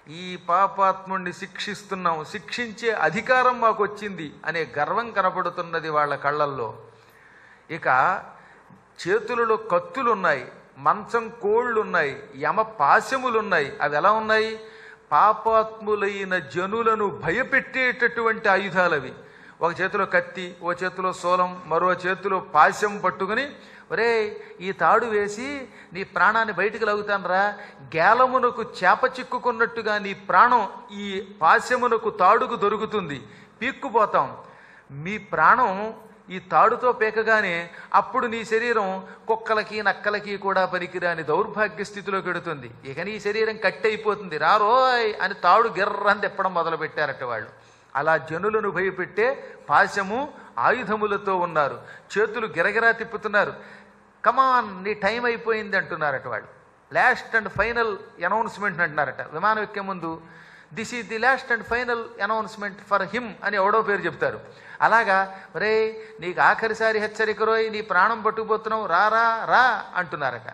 ఈ పాపాత్ముణ్ణి శిక్షిస్తున్నాం శిక్షించే అధికారం మాకు వచ్చింది అనే గర్వం కనపడుతున్నది వాళ్ళ కళ్ళల్లో ఇక చేతులలో కత్తులున్నాయి మంచం కోళ్ళున్నాయి యమ పాశములున్నాయి అవి ఎలా ఉన్నాయి పాపాత్ములైన జనులను భయపెట్టేటటువంటి ఆయుధాలు అవి ఒక చేతిలో కత్తి ఓ చేతిలో శూలం మరో చేతిలో పాశం పట్టుకుని ఒరే ఈ తాడు వేసి నీ ప్రాణాన్ని బయటికి లాగుతానరా గేలమునకు చేప చిక్కుకున్నట్టుగా నీ ప్రాణం ఈ పాశమునకు తాడుకు దొరుకుతుంది పీక్కుపోతాం మీ ప్రాణం ఈ తాడుతో పేకగానే అప్పుడు నీ శరీరం కుక్కలకి నక్కలకి కూడా పనికిరాని దౌర్భాగ్య స్థితిలోకి వెడుతుంది ఇక నీ శరీరం కట్టయిపోతుంది రారోయ్ అని తాడు గిర్రని తిప్పడం మొదలు పెట్టారట వాళ్ళు అలా జనులను భయపెట్టే పాశము ఆయుధములతో ఉన్నారు చేతులు గిరగిరా తిప్పుతున్నారు కమాన్ నీ టైం అయిపోయింది అంటున్నారట వాళ్ళు లాస్ట్ అండ్ ఫైనల్ అనౌన్స్మెంట్ అంటున్నారట విమానం ఎక్కే ముందు this is the last and final announcement for him అని ఎవడో పేరు చెప్తారు అలాగా రే నీకు ఆఖరిసారి హెచ్చరిక రోయ్ నీ ప్రాణం పట్టుకుపోతున్నావు రా రా రా అంటున్నారట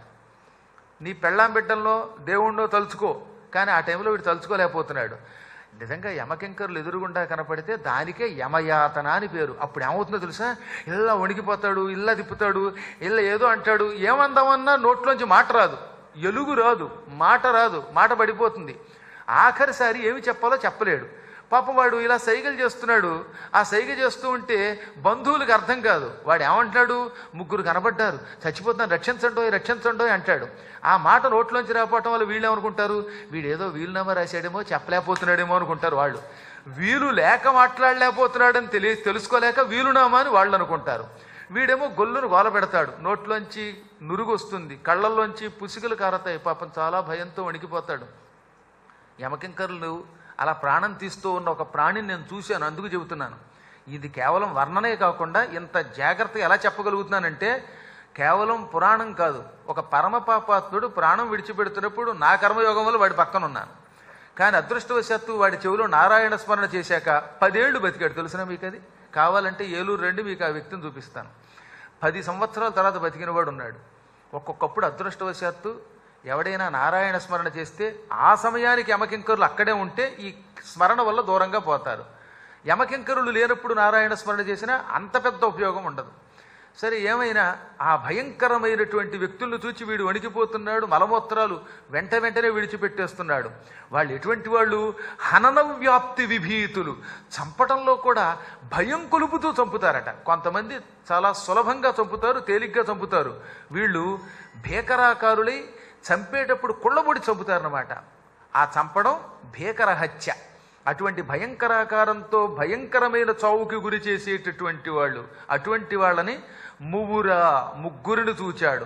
నీ పెళ్ళాం బిడ్డల్లో దేవుణ్ణో తలుచుకో కానీ ఆ టైంలో వీడు తలుచుకోలేకపోతున్నాడు నిజంగా యమకింకర్లు ఎదురుగుండా కనపడితే దానికే యమయాతన అని పేరు అప్పుడు ఏమవుతుందో తెలుసా ఇలా వణికిపోతాడు ఇల్లా తిప్పుతాడు ఇలా ఏదో అంటాడు ఏమందామన్నా నోట్లోంచి మాట రాదు ఎలుగు రాదు మాట రాదు మాట పడిపోతుంది ఆఖరిసారి ఏమి చెప్పాలో చెప్పలేడు పాపం వాడు ఇలా సైగలు చేస్తున్నాడు ఆ సైగ చేస్తూ ఉంటే బంధువులకు అర్థం కాదు వాడు ఏమంటాడు ముగ్గురు కనబడ్డారు చచ్చిపోతున్నాను రక్షించండో రక్షించండో అంటాడు ఆ మాట నోట్లోంచి రాకపోవటం వల్ల వీళ్ళు ఏమనుకుంటారు వీడేదో వీలునామా రాశాడేమో చెప్పలేకపోతున్నాడేమో అనుకుంటారు వాళ్ళు వీలు లేక మాట్లాడలేకపోతున్నాడని తెలియ తెలుసుకోలేక వీలునామా అని వాళ్ళు అనుకుంటారు వీడేమో గొల్లును గోల పెడతాడు నోట్లోంచి నురుగు వస్తుంది కళ్ళల్లోంచి పుసికలు కారతాయి పాపం చాలా భయంతో వణికిపోతాడు యమకింకరులు అలా ప్రాణం తీస్తూ ఉన్న ఒక ప్రాణిని నేను చూశాను అందుకు చెబుతున్నాను ఇది కేవలం వర్ణనే కాకుండా ఇంత జాగ్రత్త ఎలా చెప్పగలుగుతున్నానంటే కేవలం పురాణం కాదు ఒక పరమపాపాత్ముడు ప్రాణం విడిచిపెడుతున్నప్పుడు నా కర్మయోగం వల్ల వాడి పక్కన ఉన్నాను కానీ అదృష్టవశాత్తు వాడి చెవిలో నారాయణ స్మరణ చేశాక పదేళ్లు బతికాడు తెలుసునా మీకు అది కావాలంటే ఏలూరు రండి మీకు ఆ వ్యక్తిని చూపిస్తాను పది సంవత్సరాల తర్వాత బతికిన వాడు ఉన్నాడు ఒక్కొక్కప్పుడు అదృష్టవశాత్తు ఎవడైనా నారాయణ స్మరణ చేస్తే ఆ సమయానికి యమకింకరులు అక్కడే ఉంటే ఈ స్మరణ వల్ల దూరంగా పోతారు యమకింకరులు లేనప్పుడు నారాయణ స్మరణ చేసినా అంత పెద్ద ఉపయోగం ఉండదు సరే ఏమైనా ఆ భయంకరమైనటువంటి వ్యక్తులను చూచి వీడు వణికిపోతున్నాడు మలమూత్రాలు వెంట వెంటనే విడిచిపెట్టేస్తున్నాడు వాళ్ళు ఎటువంటి వాళ్ళు హనన వ్యాప్తి విభీతులు చంపటంలో కూడా భయం కొలుపుతూ చంపుతారట కొంతమంది చాలా సులభంగా చంపుతారు తేలిగ్గా చంపుతారు వీళ్ళు భీకరాకారులై చంపేటప్పుడు కుళ్ళబొడి చంపుతారన్నమాట ఆ చంపడం భీకర హత్య అటువంటి భయంకరాకారంతో భయంకరమైన చావుకి గురి చేసేటటువంటి వాళ్ళు అటువంటి వాళ్ళని మువ్వురా ముగ్గురిని చూచాడు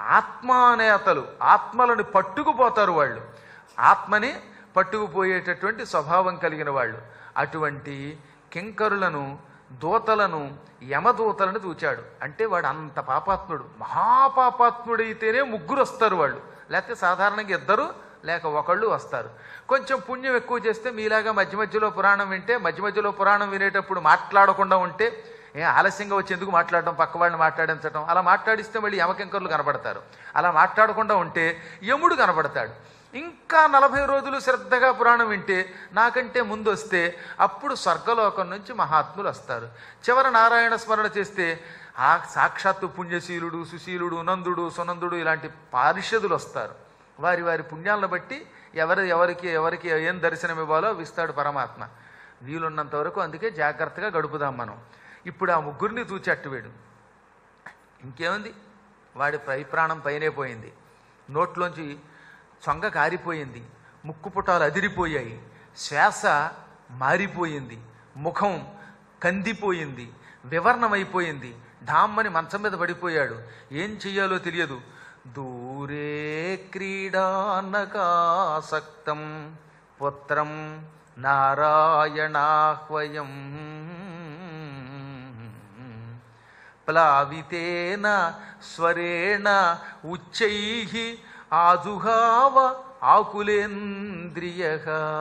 ఆత్మానేతలు ఆత్మలను పట్టుకుపోతారు వాళ్ళు ఆత్మని పట్టుకుపోయేటటువంటి స్వభావం కలిగిన వాళ్ళు అటువంటి కింకరులను దూతలను యమదూతలను చూచాడు అంటే వాడు అంత పాపాత్ముడు మహాపాపాత్ముడైతేనే ముగ్గురు వస్తారు వాళ్ళు లేకపోతే సాధారణంగా ఇద్దరు లేక ఒకళ్ళు వస్తారు కొంచెం పుణ్యం ఎక్కువ చేస్తే మీలాగా మధ్య మధ్యలో పురాణం వింటే మధ్య మధ్యలో పురాణం వినేటప్పుడు మాట్లాడకుండా ఉంటే ఏ ఆలస్యంగా వచ్చి ఎందుకు మాట్లాడడం పక్క వాళ్ళని మాట్లాడించడం అలా మాట్లాడిస్తే మళ్ళీ యమకింకర్లు కనబడతారు అలా మాట్లాడకుండా ఉంటే యముడు కనబడతాడు ఇంకా నలభై రోజులు శ్రద్ధగా పురాణం వింటే నాకంటే ముందు వస్తే అప్పుడు స్వర్గలోకం నుంచి మహాత్ములు వస్తారు చివర నారాయణ స్మరణ చేస్తే ఆ సాక్షాత్తు పుణ్యశీలుడు సుశీలుడు నందుడు సునందుడు ఇలాంటి పారిషదులు వస్తారు వారి వారి పుణ్యాలను బట్టి ఎవరు ఎవరికి ఎవరికి ఏం దర్శనం ఇవ్వాలో ఇస్తాడు పరమాత్మ వీలున్నంత వరకు అందుకే జాగ్రత్తగా గడుపుదాం మనం ఇప్పుడు ఆ ముగ్గురిని చూచట్టు వీడు ఇంకేముంది వాడి పై ప్రాణం పైనే పోయింది నోట్లోంచి చొంగ కారిపోయింది ముక్కు పుటాలు అదిరిపోయాయి శ్వాస మారిపోయింది ముఖం కందిపోయింది వివర్ణమైపోయింది ఢామ్మని మంచం మీద పడిపోయాడు ఏం చెయ్యాలో తెలియదు దూరే క్రీడానకాసక్తం పుత్రం నారాయణాహ్వయం ప్లావితేన స్వరేణ ఉచ్చై ఆజుహావ ఆకులేంద్రియ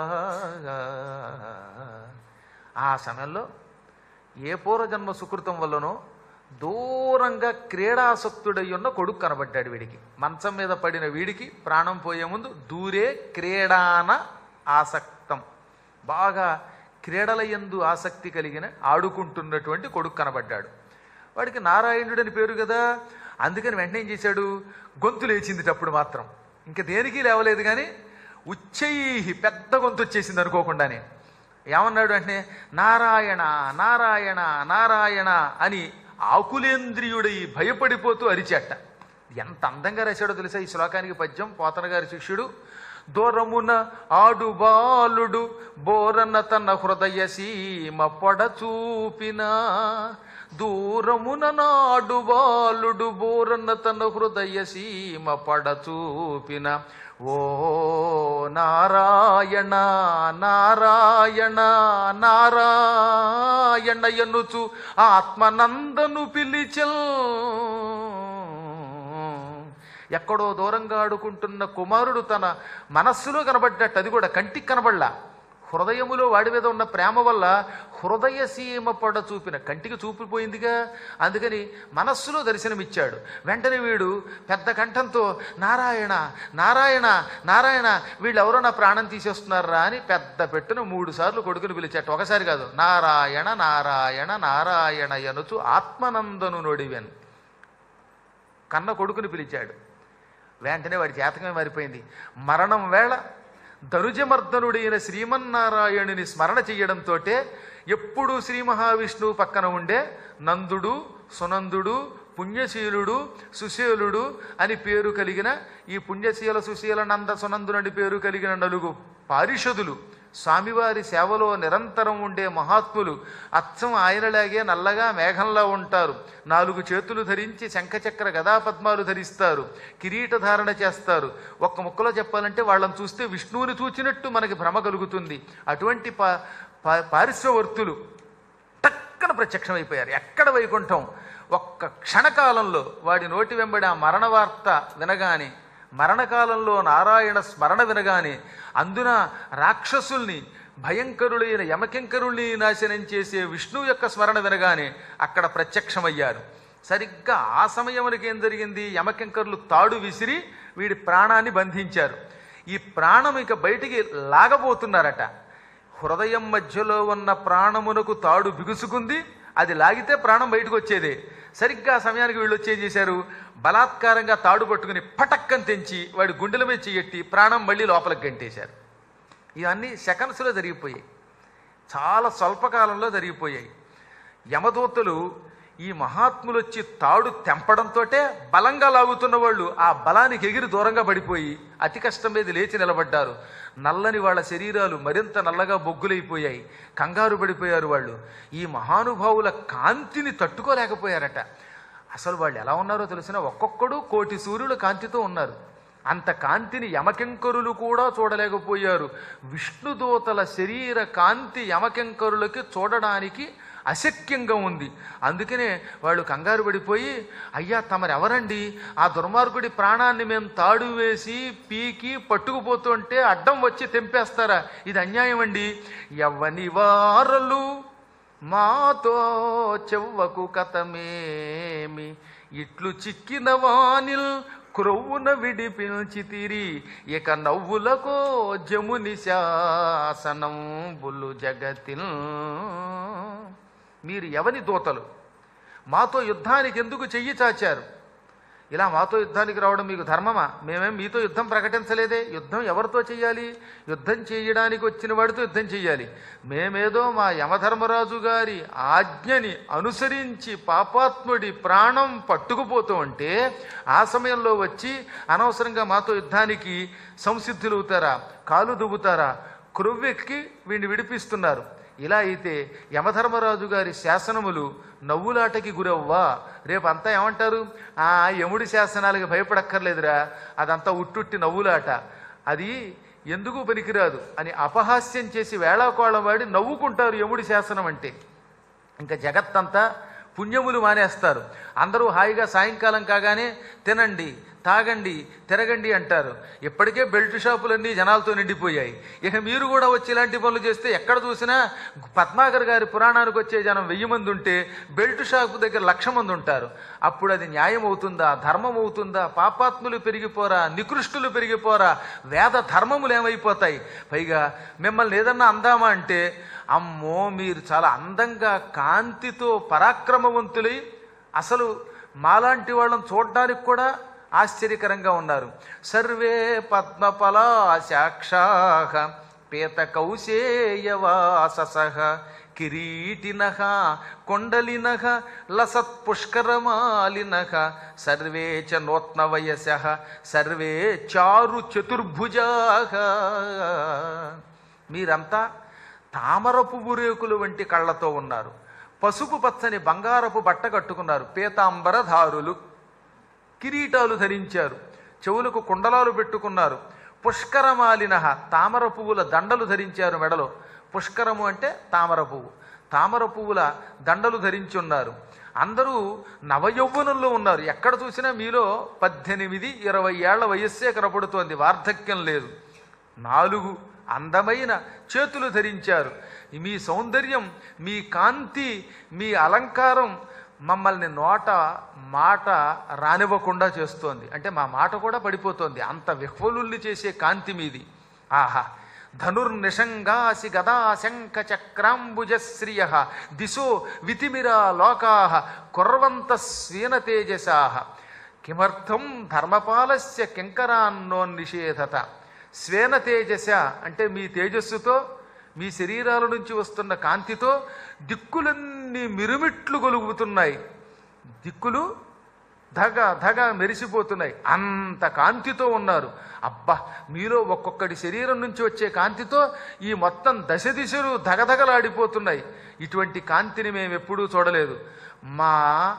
ఆ సమయంలో ఏ పూర్వజన్మ సుకృతం వల్లనో దూరంగా క్రీడాసక్తుడై ఉన్న కొడుకు కనబడ్డాడు వీడికి మంచం మీద పడిన వీడికి ప్రాణం పోయే ముందు దూరే క్రీడాన ఆసక్తం బాగా క్రీడల యందు ఆసక్తి కలిగిన ఆడుకుంటున్నటువంటి కొడుకు కనబడ్డాడు వాడికి నారాయణుడని పేరు కదా అందుకని వెంటనే ఏం చేశాడు గొంతు లేచింది అప్పుడు మాత్రం ఇంక దేనికి లేవలేదు కానీ ఉచ్చయి పెద్ద గొంతు వచ్చేసింది అనుకోకుండానే ఏమన్నాడు అంటే నారాయణ నారాయణ నారాయణ అని ఆకులేంద్రియుడై భయపడిపోతూ అరిచేట ఎంత అందంగా రాశాడో తెలుసా ఈ శ్లోకానికి పద్యం పోతన గారి శిష్యుడు దూరమున ఆడు బాలుడు బోరన తన హృదయ సీమ పొడ చూపిన దూరమున నాడు బాలుడు బోరన తన హృదయ సీమ పడ చూపిన ఓ నారాయణ నారాయణ నారాయణ ఎన్నుచు ఆత్మనందను పిలిచల్ ఎక్కడో దూరంగా ఆడుకుంటున్న కుమారుడు తన మనస్సులో కనబడ్డట్టు అది కూడా కంటికి కనబడలా హృదయములో వాడి మీద ఉన్న ప్రేమ వల్ల హృదయ సీమ పడ చూపిన కంటికి చూపిపోయిందిగా అందుకని మనస్సులో దర్శనమిచ్చాడు వెంటనే వీడు పెద్ద కంఠంతో నారాయణ నారాయణ నారాయణ వీళ్ళు ఎవరో నా ప్రాణం తీసేస్తున్నారా అని పెద్ద పెట్టున మూడు సార్లు కొడుకుని పిలిచాట ఒకసారి కాదు నారాయణ నారాయణ నారాయణ ఎనుచు ఆత్మనందను నొడివెన్ కన్న కొడుకుని పిలిచాడు వెంటనే వాడి జాతకమే మారిపోయింది మరణం వేళ ధనుజమర్దనుడైన శ్రీమన్నారాయణుని స్మరణ చెయ్యడంతో ఎప్పుడు శ్రీ మహావిష్ణువు పక్కన ఉండే నందుడు సునందుడు పుణ్యశీలుడు సుశీలుడు అని పేరు కలిగిన ఈ పుణ్యశీల సుశీల నంద సునందునని పేరు కలిగిన నలుగు పారిషదులు స్వామివారి సేవలో నిరంతరం ఉండే మహాత్ములు అచ్చం ఆయనలాగే నల్లగా మేఘంలా ఉంటారు నాలుగు చేతులు ధరించి శంఖచక్ర గదాపద్మాలు ధరిస్తారు కిరీట ధారణ చేస్తారు ఒక్క ముక్కలో చెప్పాలంటే వాళ్ళని చూస్తే విష్ణువుని చూచినట్టు మనకి భ్రమ కలుగుతుంది అటువంటి పా పా- పారిశ్రవర్తులు టక్కన ప్రత్యక్షమైపోయారు ఎక్కడ వైకుంఠం ఒక్క క్షణకాలంలో వాడి నోటి వెంబడి ఆ మరణ వార్త వినగానే మరణకాలంలో నారాయణ స్మరణ వినగానే అందున రాక్షసుల్ని భయంకరులైన యమకింకరుల్ని నాశనం చేసే విష్ణువు యొక్క స్మరణ వినగానే అక్కడ ప్రత్యక్షమయ్యారు సరిగ్గా ఆ సమయమునకి ఏం జరిగింది యమకింకరులు తాడు విసిరి వీడి ప్రాణాన్ని బంధించారు ఈ ప్రాణం ఇక బయటికి లాగబోతున్నారట హృదయం మధ్యలో ఉన్న ప్రాణమునకు తాడు బిగుసుకుంది అది లాగితే ప్రాణం బయటకు వచ్చేదే సరిగ్గా ఆ సమయానికి వీళ్ళు వచ్చి ఏం చేశారు బలాత్కారంగా తాడు పట్టుకుని పటక్కని తెంచి వాడి గుండెల మీద చెయ్యట్టి ప్రాణం మళ్ళీ లోపలికి గంటేశారు ఇవన్నీ సెకండ్స్లో జరిగిపోయాయి చాలా స్వల్పకాలంలో జరిగిపోయాయి యమదూతలు ఈ మహాత్ములు వచ్చి తాడు తెంపడంతో బలంగా లాగుతున్న వాళ్ళు ఆ బలానికి ఎగిరి దూరంగా పడిపోయి అతి కష్టం మీద లేచి నిలబడ్డారు నల్లని వాళ్ళ శరీరాలు మరింత నల్లగా బొగ్గులైపోయాయి కంగారు పడిపోయారు వాళ్ళు ఈ మహానుభావుల కాంతిని తట్టుకోలేకపోయారట అసలు వాళ్ళు ఎలా ఉన్నారో తెలిసిన ఒక్కొక్కడు కోటి సూర్యుల కాంతితో ఉన్నారు అంత కాంతిని యమకింకరులు కూడా చూడలేకపోయారు విష్ణుదూతల శరీర కాంతి యమకింకరులకి చూడడానికి అశక్యంగా ఉంది అందుకనే వాళ్ళు కంగారు పడిపోయి అయ్యా తమరెవరండి ఆ దుర్మార్గుడి ప్రాణాన్ని మేము తాడు వేసి పీకి పట్టుకుపోతుంటే అడ్డం వచ్చి తెంపేస్తారా ఇది అన్యాయం అండి ఎవ్వని వారలు మాతో చెవ్వకు కథమేమి ఇట్లు చిక్కిన వానిల్ క్రొవ్వున విడిపించితిరి ఇక నవ్వులకో జముని శాసనం బుల్లు జగతిల్ మీరు ఎవని దూతలు మాతో యుద్ధానికి ఎందుకు చెయ్యి చాచారు ఇలా మాతో యుద్ధానికి రావడం మీకు ధర్మమా మేమేం మీతో యుద్ధం ప్రకటించలేదే యుద్ధం ఎవరితో చెయ్యాలి యుద్ధం చేయడానికి వచ్చిన వాడితో యుద్ధం చెయ్యాలి మేమేదో మా యమధర్మరాజు గారి ఆజ్ఞని అనుసరించి పాపాత్ముడి ప్రాణం పట్టుకుపోతూ ఉంటే ఆ సమయంలో వచ్చి అనవసరంగా మాతో యుద్ధానికి సంసిద్ధులవుతారా కాలు దువ్వుతారా క్రొవ్వెక్కి వీడిని విడిపిస్తున్నారు ఇలా అయితే యమధర్మరాజు గారి శాసనములు నవ్వులాటకి గురవ్వా రేపు అంతా ఏమంటారు ఆ యముడి శాసనాలకి భయపడక్కర్లేదురా అదంతా ఉట్టుట్టి నవ్వులాట అది ఎందుకు పనికిరాదు అని అపహాస్యం చేసి వేళాకోళం వాడి నవ్వుకుంటారు యముడి శాసనం అంటే ఇంకా జగత్తంతా పుణ్యములు మానేస్తారు అందరూ హాయిగా సాయంకాలం కాగానే తినండి తాగండి తిరగండి అంటారు ఇప్పటికే బెల్ట్ షాపులన్నీ జనాలతో నిండిపోయాయి ఇక మీరు కూడా వచ్చి ఇలాంటి పనులు చేస్తే ఎక్కడ చూసినా పద్మాకర్ గారి పురాణానికి వచ్చే జనం వెయ్యి మంది ఉంటే బెల్ట్ షాపు దగ్గర లక్ష మంది ఉంటారు అప్పుడు అది న్యాయం అవుతుందా ధర్మం అవుతుందా పాపాత్ములు పెరిగిపోరా నికృష్టులు పెరిగిపోరా వేద ధర్మములు ఏమైపోతాయి పైగా మిమ్మల్ని ఏదన్నా అందామా అంటే అమ్మో మీరు చాలా అందంగా కాంతితో పరాక్రమవంతులై అసలు మాలాంటి వాళ్ళని చూడడానికి కూడా ఆశ్చర్యకరంగా ఉన్నారు సర్వే పద్మఫలాశాక్షాహ పీత కౌశేయవాసస కిరీటిన కొండలిన లసత్ పుష్కరమాలిన సర్వే చ నూత్న వయస సర్వే చారు చతుర్భుజా మీరంతా తామర పువ్వు రేకులు వంటి కళ్ళతో ఉన్నారు పసుపు పచ్చని బంగారపు బట్ట కట్టుకున్నారు పీతాంబరధారులు కిరీటాలు ధరించారు చెవులకు కుండలాలు పెట్టుకున్నారు పుష్కరమాలిన తామర పువ్వుల దండలు ధరించారు మెడలో పుష్కరము అంటే తామర పువ్వు తామర పువ్వుల దండలు ధరించి ఉన్నారు అందరూ నవయౌవనంలో ఉన్నారు ఎక్కడ చూసినా మీలో పద్దెనిమిది ఇరవై ఏళ్ల వయస్సే కనపడుతోంది వార్ధక్యం లేదు నాలుగు అందమైన చేతులు ధరించారు మీ సౌందర్యం మీ కాంతి మీ అలంకారం మమ్మల్ని నోట మాట రానివ్వకుండా చేస్తోంది అంటే మా మాట కూడా పడిపోతోంది అంత విహ్వలుల్ని చేసే కాంతి మీది ఆహా ధనుర్నిషంగాసి గదా శంఖ చక్రాంబుజశ్రియ దిశో వితిమిరా లోకా కుర్వంత స్వీన తేజసా కిమర్థం ధర్మపాలస్య కింకరాన్నోన్నిషేధత స్వేన తేజస అంటే మీ తేజస్సుతో మీ శరీరాల నుంచి వస్తున్న కాంతితో దిక్కులన్నీ మిరుమిట్లు గొలుగుతున్నాయి దిక్కులు ధగ ధగ మెరిసిపోతున్నాయి అంత కాంతితో ఉన్నారు అబ్బా మీలో ఒక్కొక్కడి శరీరం నుంచి వచ్చే కాంతితో ఈ మొత్తం దశ దిశలు ధగధగలాడిపోతున్నాయి ఇటువంటి కాంతిని మేము ఎప్పుడూ చూడలేదు మా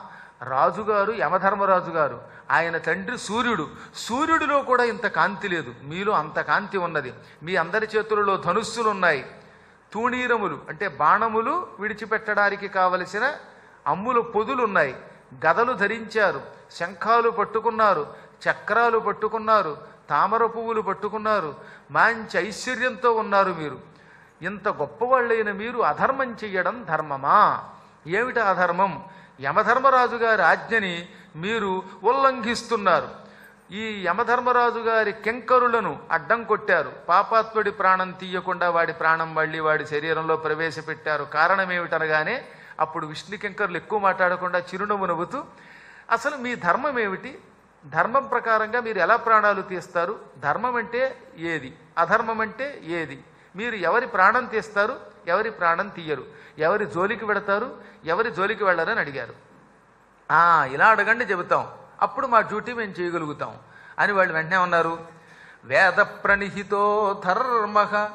రాజుగారు యమధర్మరాజు గారు ఆయన తండ్రి సూర్యుడు సూర్యుడిలో కూడా ఇంత కాంతి లేదు మీలో అంత కాంతి ఉన్నది మీ అందరి చేతులలో ధనుస్సులు ఉన్నాయి తూణీరములు అంటే బాణములు విడిచిపెట్టడానికి కావలసిన అమ్ముల పొదులు ఉన్నాయి గదలు ధరించారు శంఖాలు పట్టుకున్నారు చక్రాలు పట్టుకున్నారు తామర పువ్వులు పట్టుకున్నారు మంచి ఐశ్వర్యంతో ఉన్నారు మీరు ఇంత గొప్పవాళ్ళైన మీరు అధర్మం చెయ్యడం ధర్మమా ఏమిటి అధర్మం యమధర్మరాజు గారి ఆజ్ఞని మీరు ఉల్లంఘిస్తున్నారు ఈ యమధర్మరాజు గారి కెంకరులను అడ్డం కొట్టారు పాపాత్ముడి ప్రాణం తీయకుండా వాడి ప్రాణం మళ్ళీ వాడి శరీరంలో ప్రవేశపెట్టారు కారణం ఏమిటనగానే అప్పుడు విష్ణు కెంకరులు ఎక్కువ మాట్లాడకుండా చిరునవ్వు నవ్వుతూ అసలు మీ ధర్మం ఏమిటి ధర్మం ప్రకారంగా మీరు ఎలా ప్రాణాలు తీస్తారు ధర్మం అంటే ఏది అధర్మం అంటే ఏది మీరు ఎవరి ప్రాణం తీస్తారు ఎవరి ప్రాణం తీయరు ఎవరి జోలికి వెడతారు ఎవరి జోలికి వెళ్ళరని అడిగారు "ఆ, ఇలా అడగండి చెబుతాం అప్పుడు మా డ్యూటీ మేము చేయగలుగుతాం అని వాళ్ళు వెంటనే ఉన్నారు వేద ప్రణిహితో ధర్మ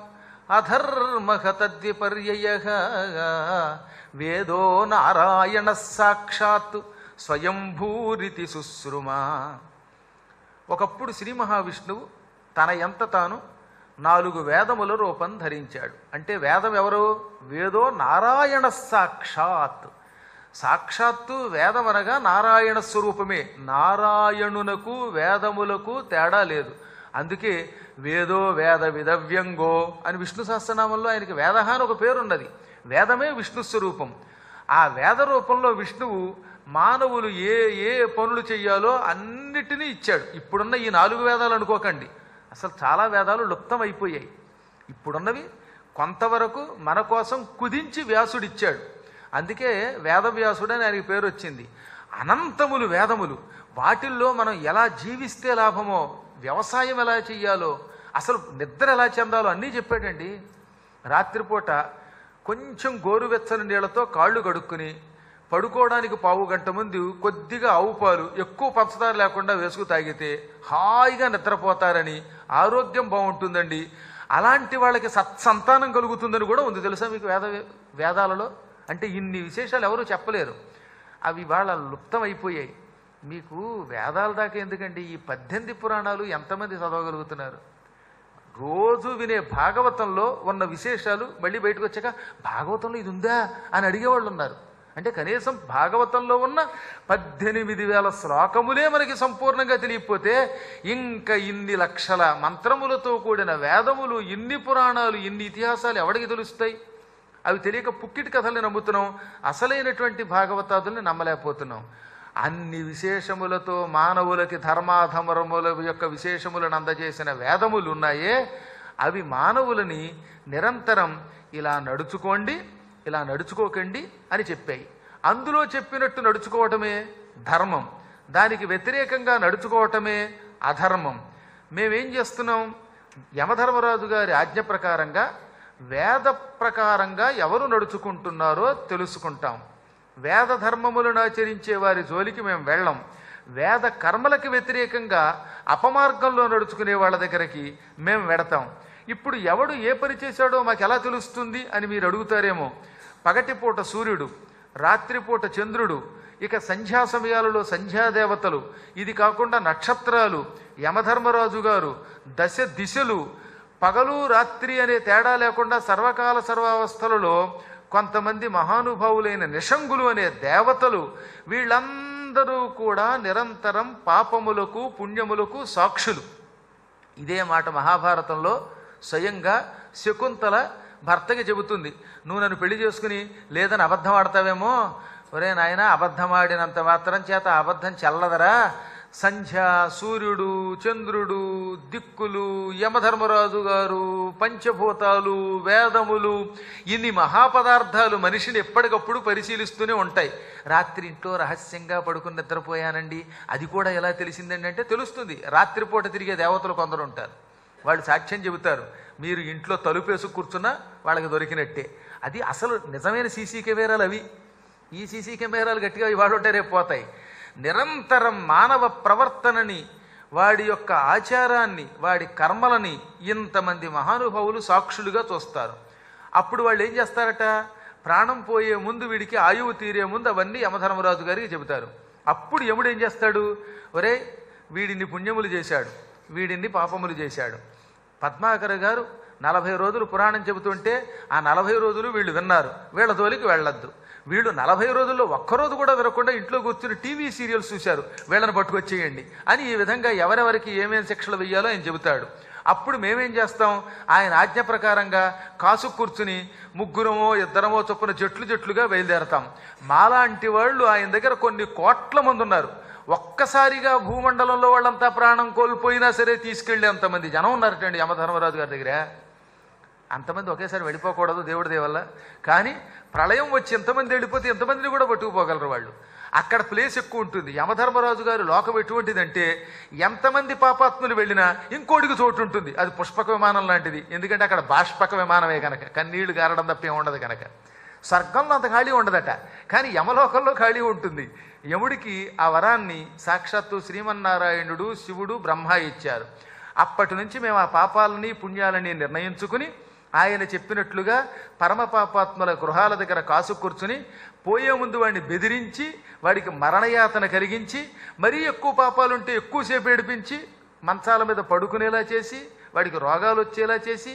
అధర్మ తద్విపర్యయ వేదో నారాయణ సాక్షాత్ స్వయంభూరితి శుశ్రుమా ఒకప్పుడు శ్రీ మహావిష్ణువు తన ఎంత తాను నాలుగు వేదముల రూపం ధరించాడు అంటే వేదం ఎవరు వేదో నారాయణ సాక్షాత్ సాక్షాత్తు వేదం అనగా నారాయణ స్వరూపమే నారాయణునకు వేదములకు తేడా లేదు అందుకే వేదో వేద విదవ్యంగో అని విష్ణు సహస్రనామంలో ఆయనకి వేద అని ఒక పేరున్నది వేదమే విష్ణు స్వరూపం ఆ వేద రూపంలో విష్ణువు మానవులు ఏ ఏ పనులు చెయ్యాలో అన్నిటినీ ఇచ్చాడు ఇప్పుడున్న ఈ నాలుగు వేదాలు అనుకోకండి అసలు చాలా వేదాలు లుప్తమైపోయాయి ఇప్పుడున్నవి కొంతవరకు మన కోసం కుదించి వ్యాసుడిచ్చాడు అందుకే వేదవ్యాసుడు అని ఆయనకి పేరు వచ్చింది అనంతములు వేదములు వాటిల్లో మనం ఎలా జీవిస్తే లాభమో వ్యవసాయం ఎలా చెయ్యాలో అసలు నిద్ర ఎలా చెందాలో అన్నీ చెప్పాడండి రాత్రిపూట కొంచెం గోరువెచ్చని నీళ్లతో కాళ్ళు కడుక్కుని పడుకోవడానికి పావు గంట ముందు కొద్దిగా ఆవు పాలు ఎక్కువ పంచదార లేకుండా వేసుకు తాగితే హాయిగా నిద్రపోతారని ఆరోగ్యం బాగుంటుందండి అలాంటి వాళ్ళకి సత్సంతానం కలుగుతుందని కూడా ఉంది తెలుసా మీకు వేద వేదాలలో అంటే ఇన్ని విశేషాలు ఎవరు చెప్పలేరు అవి వాళ్ళ లుప్తమైపోయాయి మీకు వేదాల దాకా ఎందుకండి ఈ పద్దెనిమిది పురాణాలు ఎంతమంది చదవగలుగుతున్నారు రోజు వినే భాగవతంలో ఉన్న విశేషాలు మళ్ళీ బయటకు వచ్చాక భాగవతంలో ఇది ఉందా అని అడిగేవాళ్ళు ఉన్నారు అంటే కనీసం భాగవతంలో ఉన్న పద్దెనిమిది వేల శ్లోకములే మనకి సంపూర్ణంగా తెలియకపోతే ఇంకా ఇన్ని లక్షల మంత్రములతో కూడిన వేదములు ఇన్ని పురాణాలు ఇన్ని ఇతిహాసాలు ఎవడికి తెలుస్తాయి అవి తెలియక పుక్కిటి కథల్ని నమ్ముతున్నాం అసలైనటువంటి భాగవతాదుల్ని నమ్మలేకపోతున్నాం అన్ని విశేషములతో మానవులకి ధర్మాధమరముల యొక్క విశేషములను అందజేసిన వేదములు ఉన్నాయే అవి మానవులని నిరంతరం ఇలా నడుచుకోండి ఇలా నడుచుకోకండి అని చెప్పాయి అందులో చెప్పినట్టు నడుచుకోవటమే ధర్మం దానికి వ్యతిరేకంగా నడుచుకోవటమే అధర్మం మేమేం చేస్తున్నాం యమధర్మరాజు గారి ఆజ్ఞ ప్రకారంగా వేద ప్రకారంగా ఎవరు నడుచుకుంటున్నారో తెలుసుకుంటాం వేద ధర్మములను ఆచరించే వారి జోలికి మేము వెళ్ళం వేద కర్మలకి వ్యతిరేకంగా అపమార్గంలో నడుచుకునే వాళ్ళ దగ్గరికి మేము వెడతాం ఇప్పుడు ఎవడు ఏ పని చేశాడో మాకు ఎలా తెలుస్తుంది అని మీరు అడుగుతారేమో పగటిపూట సూర్యుడు రాత్రిపూట చంద్రుడు ఇక సంధ్యా సమయాలలో సంధ్యాదేవతలు ఇది కాకుండా నక్షత్రాలు యమధర్మరాజు గారు దశ దిశలు పగలు రాత్రి అనే తేడా లేకుండా సర్వకాల సర్వావస్థలలో కొంతమంది మహానుభావులైన నిషంగులు అనే దేవతలు వీళ్ళందరూ కూడా నిరంతరం పాపములకు పుణ్యములకు సాక్షులు ఇదే మాట మహాభారతంలో స్వయంగా శకుంతల భర్తకి చెబుతుంది నువ్వు నన్ను పెళ్లి చేసుకుని లేదని అబద్ధం ఆడతావేమో ఒరే నాయన అబద్ధం ఆడినంత మాత్రం చేత ఆ అబద్ధం చెల్లదరా సంధ్య సూర్యుడు చంద్రుడు దిక్కులు యమధర్మరాజు గారు పంచభూతాలు వేదములు ఇన్ని మహాపదార్థాలు మనిషిని ఎప్పటికప్పుడు పరిశీలిస్తూనే ఉంటాయి రాత్రి ఇంట్లో రహస్యంగా పడుకుని నిద్రపోయానండి అది కూడా ఎలా తెలిసిందండి అంటే తెలుస్తుంది రాత్రిపూట తిరిగే దేవతలు కొందరు ఉంటారు వాళ్ళు సాక్ష్యం చెబుతారు మీరు ఇంట్లో తలుపేసు కూర్చున్నా వాళ్ళకి దొరికినట్టే అది అసలు నిజమైన సీసీ కెమెరాలు అవి ఈ సీసీ కెమెరాలు గట్టిగా ఇవాళ ఉంటే రేపు పోతాయి నిరంతరం మానవ ప్రవర్తనని వాడి యొక్క ఆచారాన్ని వాడి కర్మలని ఇంతమంది మహానుభావులు సాక్షులుగా చూస్తారు అప్పుడు వాళ్ళు ఏం చేస్తారట ప్రాణం పోయే ముందు వీడికి ఆయువు తీరే ముందు అవన్నీ యమధర్మరాజు గారికి చెబుతారు అప్పుడు యముడు ఏం చేస్తాడు ఒరే వీడిని పుణ్యములు చేశాడు వీడిని పాపములు చేశాడు పద్మాకర్ గారు నలభై రోజులు పురాణం చెబుతుంటే ఆ నలభై రోజులు వీళ్ళు విన్నారు వీళ్ళ జోలికి వెళ్ళొద్దు వీళ్ళు నలభై రోజుల్లో ఒక్కరోజు కూడా వినకుండా ఇంట్లో కూర్చుని టీవీ సీరియల్స్ చూశారు వీళ్ళని పట్టుకొచ్చేయండి అని ఈ విధంగా ఎవరెవరికి ఏమేం శిక్షలు వెయ్యాలో ఆయన చెబుతాడు అప్పుడు మేమేం చేస్తాం ఆయన ఆజ్ఞ ప్రకారంగా కాసు కూర్చుని ముగ్గురమో ఇద్దరమో చొప్పున జట్లు జట్లుగా బయలుదేరతాం మాలాంటి వాళ్ళు ఆయన దగ్గర కొన్ని కోట్ల మంది ఉన్నారు ఒక్కసారిగా భూమండలంలో వాళ్ళంతా ప్రాణం కోల్పోయినా సరే తీసుకెళ్ళి అంతమంది జనం ఉన్నారటండి యమధర్మరాజు గారి దగ్గర అంతమంది ఒకేసారి వెళ్ళిపోకూడదు దేవుడి దేవల్ల కానీ ప్రళయం వచ్చి ఎంతమంది వెళ్ళిపోతే ఎంతమందిని కూడా పట్టుకుపోగలరు వాళ్ళు అక్కడ ప్లేస్ ఎక్కువ ఉంటుంది యమధర్మరాజు గారి లోకం ఎటువంటిదంటే ఎంతమంది పాపాత్ములు వెళ్ళినా ఇంకోటికి చోటు ఉంటుంది అది పుష్పక విమానం లాంటిది ఎందుకంటే అక్కడ బాష్పక విమానమే కనుక కన్నీళ్లు గారడం తప్ప ఏం ఉండదు కనుక స్వర్గంలో అంత ఖాళీ ఉండదట కానీ యమలోకంలో ఖాళీ ఉంటుంది యముడికి ఆ వరాన్ని సాక్షాత్తు శ్రీమన్నారాయణుడు శివుడు బ్రహ్మ ఇచ్చారు అప్పటి నుంచి మేము ఆ పాపాలని పుణ్యాలని నిర్ణయించుకుని ఆయన చెప్పినట్లుగా పరమ పాపాత్మల గృహాల దగ్గర కాసు కూర్చుని పోయే ముందు వాడిని బెదిరించి వాడికి మరణయాతన కలిగించి మరీ ఎక్కువ పాపాలుంటే ఎక్కువసేపు ఏడిపించి మంచాల మీద పడుకునేలా చేసి వాడికి రోగాలు వచ్చేలా చేసి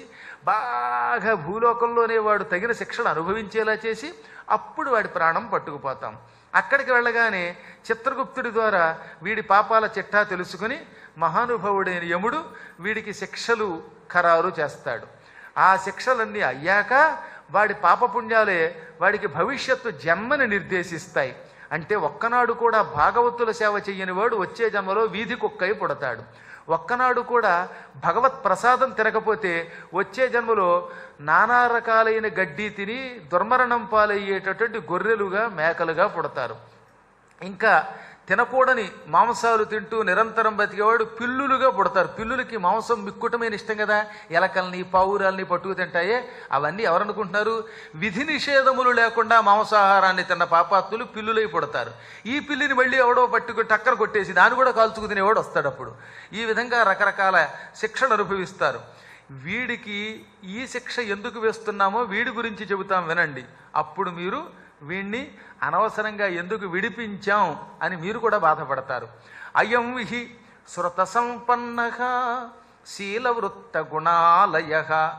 బాగా భూలోకంలోనే వాడు తగిన శిక్షణ అనుభవించేలా చేసి అప్పుడు వాడి ప్రాణం పట్టుకుపోతాం అక్కడికి వెళ్ళగానే చిత్రగుప్తుడి ద్వారా వీడి పాపాల చిట్టా తెలుసుకుని మహానుభావుడైన యముడు వీడికి శిక్షలు ఖరారు చేస్తాడు ఆ శిక్షలన్నీ అయ్యాక వాడి పాపపుణ్యాలే వాడికి భవిష్యత్తు జన్మని నిర్దేశిస్తాయి అంటే ఒక్కనాడు కూడా భాగవతుల సేవ చెయ్యని వాడు వచ్చే జన్మలో వీధి కుక్కై పుడతాడు ఒక్కనాడు కూడా భగవత్ ప్రసాదం తినకపోతే వచ్చే జన్మలో నానా రకాలైన గడ్డి తిని దుర్మరణం పాలయ్యేటటువంటి గొర్రెలుగా మేకలుగా పుడతారు ఇంకా తినకూడని మాంసాలు తింటూ నిరంతరం బతికేవాడు పిల్లులుగా పుడతారు పిల్లులకి మాంసం మిక్కుటమైన ఇష్టం కదా ఎలకల్ని పావురాల్ని పట్టుకు తింటాయే అవన్నీ ఎవరనుకుంటున్నారు విధి నిషేధములు లేకుండా మాంసాహారాన్ని తిన్న పాపాత్తులు పిల్లులై పుడతారు ఈ పిల్లిని మళ్ళీ ఎవడో పట్టుకు టక్కర కొట్టేసి దాన్ని కూడా కాల్చుకు తినేవాడు వస్తాడు అప్పుడు ఈ విధంగా రకరకాల శిక్షలు అనుభవిస్తారు వీడికి ఈ శిక్ష ఎందుకు వేస్తున్నామో వీడి గురించి చెబుతాం వినండి అప్పుడు మీరు వీణ్ణి అనవసరంగా ఎందుకు విడిపించాం అని మీరు కూడా బాధపడతారు అయం విహి శృత సంపన్న శీలవృత్త గుణాలయ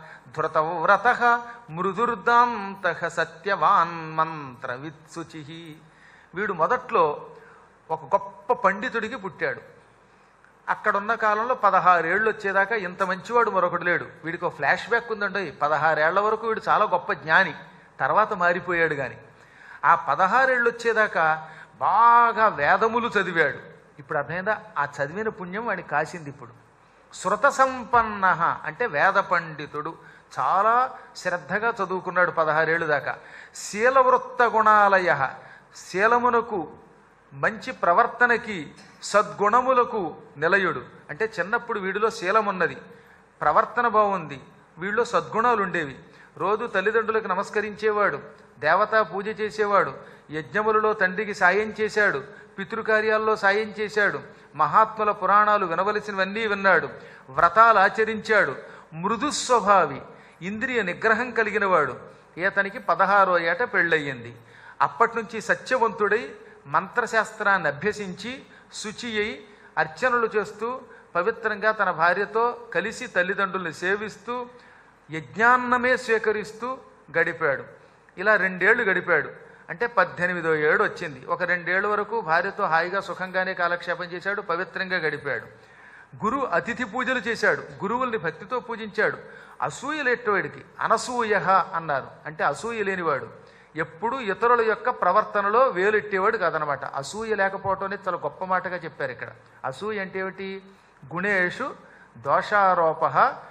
ధృతవ్రత మృదుర్దాంత సత్యవాన్ మంత్ర విత్సుచి వీడు మొదట్లో ఒక గొప్ప పండితుడికి పుట్టాడు అక్కడున్న కాలంలో పదహారేళ్ళు వచ్చేదాకా ఇంత మంచివాడు మరొకడు లేడు వీడికి ఒక ఫ్లాష్ బ్యాక్ ఉందండి పదహారేళ్ల వరకు వీడు చాలా గొప్ప జ్ఞాని తర్వాత మారిపోయాడు కానీ ఆ పదహారేళ్ళు వచ్చేదాకా బాగా వేదములు చదివాడు ఇప్పుడు అర్థమైందా ఆ చదివిన పుణ్యం వాడిని కాసింది ఇప్పుడు శృత సంపన్న అంటే వేద పండితుడు చాలా శ్రద్ధగా చదువుకున్నాడు పదహారేళ్ళు దాకా శీలవృత్త గుణాలయ శీలమునకు మంచి ప్రవర్తనకి సద్గుణములకు నిలయుడు అంటే చిన్నప్పుడు వీడిలో శీలమున్నది ప్రవర్తన బాగుంది వీళ్ళలో సద్గుణాలు ఉండేవి రోజు తల్లిదండ్రులకు నమస్కరించేవాడు దేవతా పూజ చేసేవాడు యజ్ఞములలో తండ్రికి సాయం చేశాడు పితృకార్యాల్లో సాయం చేశాడు మహాత్ముల పురాణాలు వినవలసినవన్నీ విన్నాడు వ్రతాలు ఆచరించాడు మృదు స్వభావి ఇంద్రియ నిగ్రహం కలిగినవాడు ఈతనికి పదహారో ఏట పెళ్ళయ్యింది అప్పటి నుంచి సత్యవంతుడై మంత్రశాస్త్రాన్ని అభ్యసించి శుచి అయి అర్చనలు చేస్తూ పవిత్రంగా తన భార్యతో కలిసి తల్లిదండ్రుల్ని సేవిస్తూ యజ్ఞాన్నమే స్వీకరిస్తూ గడిపాడు ఇలా రెండేళ్లు గడిపాడు అంటే పద్దెనిమిదో ఏడు వచ్చింది ఒక రెండేళ్ల వరకు భార్యతో హాయిగా సుఖంగానే కాలక్షేపం చేశాడు పవిత్రంగా గడిపాడు గురు అతిథి పూజలు చేశాడు గురువుల్ని భక్తితో పూజించాడు అసూయ లేనివాడికి అనసూయ అన్నారు అంటే అసూయ లేనివాడు ఎప్పుడు ఇతరుల యొక్క ప్రవర్తనలో వేలెట్టేవాడు కాదనమాట అసూయ లేకపోవటం అనేది చాలా గొప్ప మాటగా చెప్పారు ఇక్కడ అసూయ అంటే ఏమిటి గుణేషు దోషారోప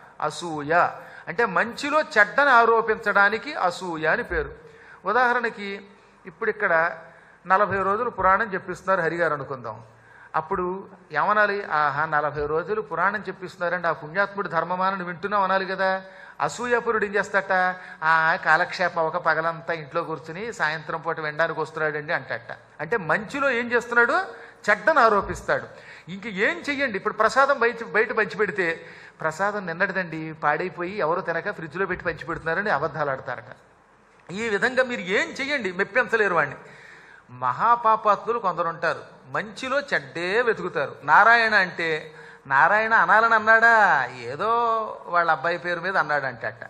అసూయ అంటే మంచిలో చెడ్డని ఆరోపించడానికి అసూయ అని పేరు ఉదాహరణకి ఇప్పుడు ఇక్కడ నలభై రోజులు పురాణం చెప్పిస్తున్నారు హరిగారు అనుకుందాం అప్పుడు ఏమనాలి ఆహా నలభై రోజులు పురాణం చెప్పిస్తున్నారండి ఆ పుణ్యాత్ముడి ధర్మమానని వింటున్నాం అనాలి కదా అసూయపురుడు ఏం చేస్తాట ఆ కాలక్షేపం ఒక పగలంతా ఇంట్లో కూర్చుని సాయంత్రం పూట వినడానికి వస్తున్నాడండి అంటట అంటే మంచిలో ఏం చేస్తున్నాడు చెడ్డను ఆరోపిస్తాడు ఇంక ఏం చెయ్యండి ఇప్పుడు ప్రసాదం బయట బయట పంచి పెడితే ప్రసాదం నిన్నటిదండి పాడైపోయి ఎవరు తినక ఫ్రిడ్జ్లో పెట్టి పంచి పెడుతున్నారని అబద్ధాలు ఆడతారట ఈ విధంగా మీరు ఏం చెయ్యండి మెప్పించలేరు వాడిని మహాపాపాత్ములు కొందరు ఉంటారు మంచిలో చెడ్డే వెతుకుతారు నారాయణ అంటే నారాయణ అనాలని అన్నాడా ఏదో వాళ్ళ అబ్బాయి పేరు మీద అన్నాడంటే అట్ట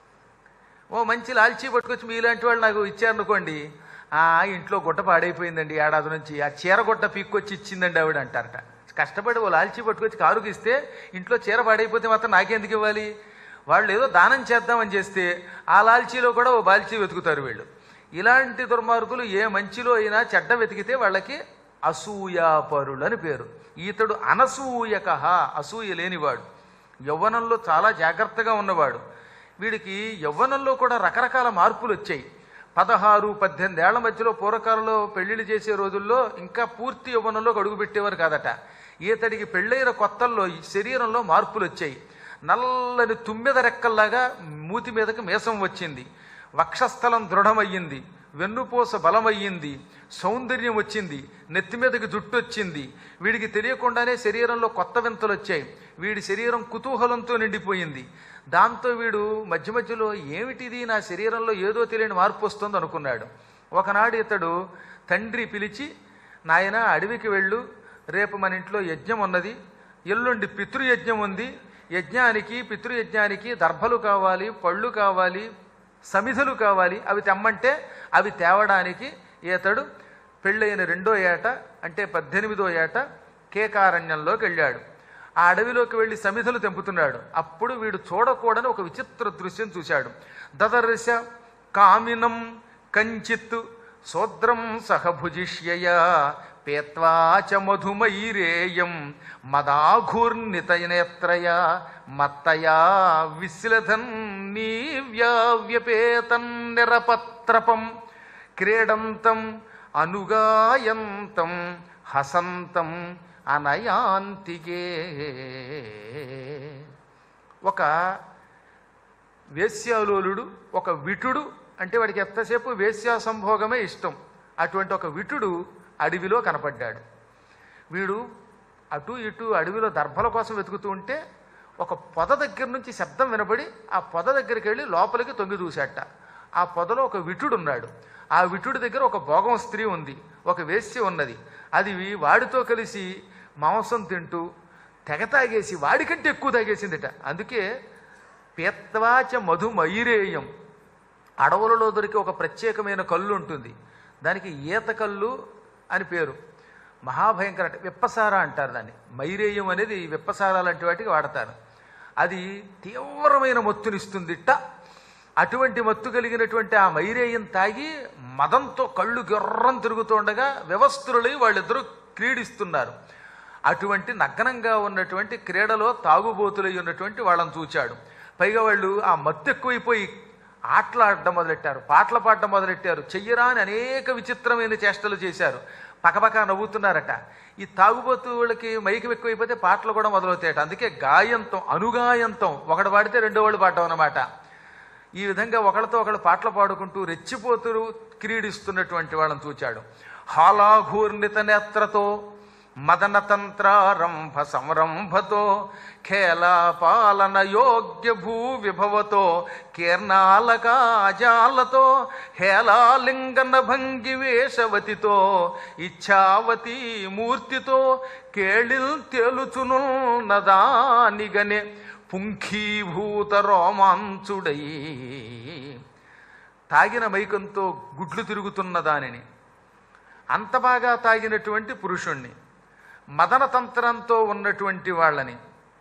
ఓ మంచి లాల్చీ పట్టుకొచ్చి మీలాంటి వాళ్ళు నాకు ఇచ్చారనుకోండి ఆ ఇంట్లో గుట్ట పాడైపోయిందండి ఏడాది నుంచి ఆ చీర గుట్ట పీక్కొచ్చి ఇచ్చిందండి ఆవిడ అంటారట కష్టపడి ఓ లాల్చీ పట్టుకొచ్చి కారుకి ఇస్తే ఇంట్లో చీర పాడైపోతే మాత్రం నాకెందుకు ఇవ్వాలి వాళ్ళు ఏదో దానం చేద్దామని చేస్తే ఆ లాల్చీలో కూడా ఓ బాల్చీ వెతుకుతారు వీళ్ళు ఇలాంటి దుర్మార్గులు ఏ మంచిలో అయినా చెడ్డ వెతికితే వాళ్ళకి అసూయాపరులు అని పేరు ఈతడు అనసూయక అసూయ లేనివాడు యవ్వనంలో చాలా జాగ్రత్తగా ఉన్నవాడు వీడికి యవ్వనంలో కూడా రకరకాల మార్పులు వచ్చాయి పదహారు పద్దెనిమిది ఏళ్ల మధ్యలో పూర్వకాలంలో పెళ్లిళ్ళు చేసే రోజుల్లో ఇంకా పూర్తి యవ్వనంలో అడుగు పెట్టేవారు కాదట ఈతడికి పెళ్ళైన కొత్తల్లో ఈ శరీరంలో మార్పులు వచ్చాయి నల్లని తుమ్మెద రెక్కల్లాగా మూతి మీదకి మీసం వచ్చింది వక్షస్థలం దృఢమయ్యింది వెన్నుపూస బలమయ్యింది సౌందర్యం వచ్చింది నెత్తి మీదకి జుట్టు వచ్చింది వీడికి తెలియకుండానే శరీరంలో కొత్త వింతలు వచ్చాయి వీడి శరీరం కుతూహలంతో నిండిపోయింది దాంతో వీడు మధ్య మధ్యలో ఏమిటిది నా శరీరంలో ఏదో తెలియని మార్పు వస్తుంది అనుకున్నాడు ఒకనాడు ఇతడు తండ్రి పిలిచి నాయన అడవికి వెళ్ళు రేపు మన ఇంట్లో యజ్ఞం ఉన్నది ఎల్లుండి పితృయజ్ఞం ఉంది యజ్ఞానికి పితృయజ్ఞానికి దర్భలు కావాలి పళ్ళు కావాలి సమిధులు కావాలి అవి తెమ్మంటే అవి తేవడానికి ఈతడు పెళ్ళైన రెండో ఏట అంటే పద్దెనిమిదో ఏట కేకారణ్యంలోకి వెళ్ళాడు ఆ అడవిలోకి వెళ్ళి సమిధులు తెంపుతున్నాడు అప్పుడు వీడు చూడకూడని ఒక విచిత్ర దృశ్యం చూశాడు దదర్శ కామినం కంచిత్ సోద్రం సహభుజిష్యయ పేత్వాచ మధుమైరేయం మదాఘూర్నితనేత్రయ మత్తయా విశ్లధన్ నీవ్యావ్యపేతం నిరపత్రపం క్రీడంతం అనుగాయంతం హసంతం అనయాంతికే ఒక వేశ్యాలోలుడు ఒక విటుడు అంటే వాడికి ఎంతసేపు వేశ్యా సంభోగమే ఇష్టం అటువంటి ఒక విటుడు అడవిలో కనపడ్డాడు వీడు అటు ఇటు అడవిలో దర్భల కోసం వెతుకుతూ ఉంటే ఒక పొద దగ్గర నుంచి శబ్దం వినపడి ఆ పొద దగ్గరికి వెళ్ళి లోపలికి తొంగి చూశాట ఆ పొదలో ఒక విటుడు ఉన్నాడు ఆ విటుడి దగ్గర ఒక భోగం స్త్రీ ఉంది ఒక వేశ్య ఉన్నది అది వాడితో కలిసి మాంసం తింటూ తెగ తాగేసి వాడికంటే ఎక్కువ తాగేసిందిట అందుకే పేత్వాచ మధుమైరేయం అడవులలో దొరికే ఒక ప్రత్యేకమైన కళ్ళు ఉంటుంది దానికి ఈత కళ్ళు అని పేరు మహాభయంకర అంటే విప్పసార అంటారు దాన్ని మైరేయం అనేది విప్పసార లాంటి వాటికి వాడతారు అది తీవ్రమైన మత్తునిస్తుందిట అటువంటి మత్తు కలిగినటువంటి ఆ మైరేయం తాగి మదంతో కళ్ళు గుర్రం తిరుగుతుండగా వ్యవస్థులై వాళ్ళిద్దరూ క్రీడిస్తున్నారు అటువంటి నగ్నంగా ఉన్నటువంటి క్రీడలో తాగుబోతులై ఉన్నటువంటి వాళ్ళని చూచాడు పైగా వాళ్ళు ఆ మత్తు ఎక్కువైపోయి ఆటలాడడం మొదలెట్టారు పాటలు పాడడం మొదలెట్టారు చెయ్యరాని అనేక విచిత్రమైన చేష్టలు చేశారు పకపక నవ్వుతున్నారట ఈ తాగుబోతు వాళ్ళకి మైకి ఎక్కువైపోతే పాటలు కూడా మొదలవుతాయట అందుకే గాయంతం అనుగాయంతం ఒకడు పాడితే రెండో వాళ్ళు పాడటం అన్నమాట ఈ విధంగా ఒకళ్ళతో ఒకళ్ళు పాటలు పాడుకుంటూ రెచ్చిపోతూ క్రీడిస్తున్నటువంటి వాళ్ళని చూచాడు హాలాఘూర్ణిత నేత్రతో మదన తంత్రారంభ సంరంభతో ఖేలాపాలన యోగ్య భూ విభవతో కీర్ణాలకాజాలతో హేలాలింగన భంగి వేషవతితో ఇచ్ఛావతి మూర్తితో కేళిల్ తేలుచును నదానిగనే పుంఖీభూత రోమాంచుడై తాగిన మైకంతో గుడ్లు తిరుగుతున్న దానిని అంత బాగా తాగినటువంటి పురుషుణ్ణి మదన తంత్రంతో ఉన్నటువంటి వాళ్ళని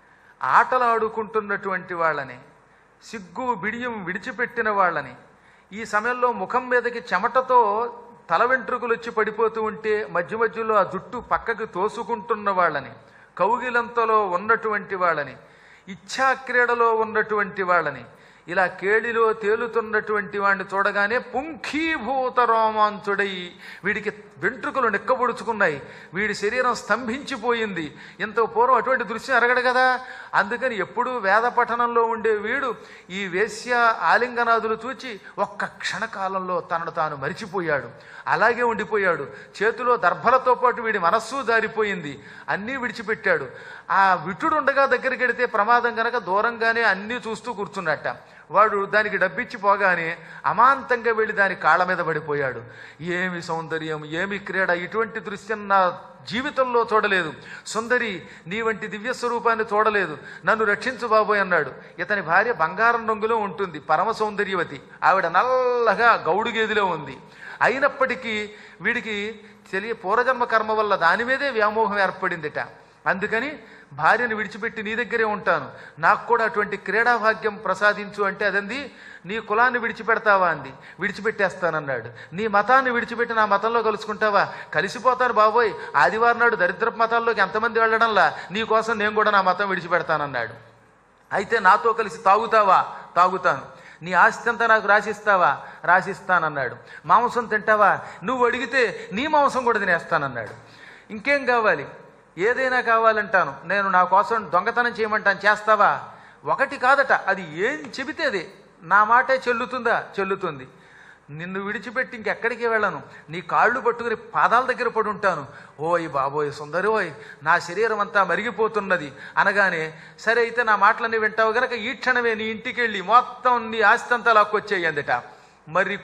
ఆటలాడుకుంటున్నటువంటి వాళ్ళని సిగ్గు బిడియం విడిచిపెట్టిన వాళ్ళని ఈ సమయంలో ముఖం మీదకి చెమటతో తల వెంట్రుకలు వచ్చి పడిపోతూ ఉంటే మధ్య మధ్యలో ఆ జుట్టు పక్కకి తోసుకుంటున్న వాళ్ళని కౌగిలంతలో ఉన్నటువంటి వాళ్ళని ఇచ్ఛాక్రీడలో ఉన్నటువంటి వాళ్ళని ఇలా కేళిలో తేలుతున్నటువంటి వాడిని చూడగానే పుంఖీభూత రోమాంచుడై వీడికి వెంట్రుకలు నిక్కబొడుచుకున్నాయి వీడి శరీరం స్తంభించిపోయింది ఎంతో పూర్వం అటువంటి దృశ్యం ఎరగడు కదా అందుకని ఎప్పుడూ వేద పఠనంలో ఉండే వీడు ఈ వేశ్య ఆలింగనాదులు చూచి ఒక్క క్షణకాలంలో తనను తాను మరిచిపోయాడు అలాగే ఉండిపోయాడు చేతిలో దర్భలతో పాటు వీడి మనస్సు జారిపోయింది అన్నీ విడిచిపెట్టాడు ఆ విటుడు ఉండగా దగ్గరికి వెడితే ప్రమాదం గనక దూరంగానే అన్నీ చూస్తూ కూర్చున్నట్ట వాడు దానికి డబ్బిచ్చి పోగానే అమాంతంగా వెళ్ళి దాని కాళ్ళ మీద పడిపోయాడు ఏమి సౌందర్యం ఏమి క్రీడ ఇటువంటి దృశ్యం నా జీవితంలో చూడలేదు సుందరి నీ వంటి దివ్య స్వరూపాన్ని చూడలేదు నన్ను రక్షించు బాబోయ్ అన్నాడు ఇతని భార్య బంగారం రంగులో ఉంటుంది పరమ సౌందర్యవతి ఆవిడ నల్లగా గౌడు గేదిలో ఉంది అయినప్పటికీ వీడికి తెలియ పూర్వజన్మ కర్మ వల్ల దాని మీదే వ్యామోహం ఏర్పడిందిట అందుకని భార్యను విడిచిపెట్టి నీ దగ్గరే ఉంటాను నాకు కూడా అటువంటి క్రీడా భాగ్యం ప్రసాదించు అంటే అదంది నీ కులాన్ని విడిచిపెడతావా అంది విడిచిపెట్టేస్తానన్నాడు నీ మతాన్ని విడిచిపెట్టి నా మతంలో కలుసుకుంటావా కలిసిపోతాను బాబోయ్ ఆదివారం నాడు దరిద్రపు మతాల్లోకి ఎంతమంది వెళ్ళడంలా నీ కోసం నేను కూడా నా మతం విడిచిపెడతానన్నాడు అయితే నాతో కలిసి తాగుతావా తాగుతాను నీ ఆస్తి అంతా నాకు రాసిస్తావా రాసిస్తానన్నాడు మాంసం తింటావా నువ్వు అడిగితే నీ మాంసం కూడా తినేస్తానన్నాడు ఇంకేం కావాలి ఏదైనా కావాలంటాను నేను నా కోసం దొంగతనం చేయమంటాను చేస్తావా ఒకటి కాదట అది ఏం చెబితే అది నా మాటే చెల్లుతుందా చెల్లుతుంది నిన్ను విడిచిపెట్టి ఇంకెక్కడికి వెళ్ళను నీ కాళ్ళు పట్టుకుని పాదాల దగ్గర పడి ఉంటాను ఓయ్ బాబోయ్ సుందరి ఓయ్ నా శరీరం అంతా మరిగిపోతున్నది అనగానే సరే అయితే నా మాటలన్నీ వింటావు గనక ఈ క్షణమే నీ ఇంటికి వెళ్ళి మొత్తం నీ ఆస్తి అంతా లాక్కొచ్చేయందిట మరి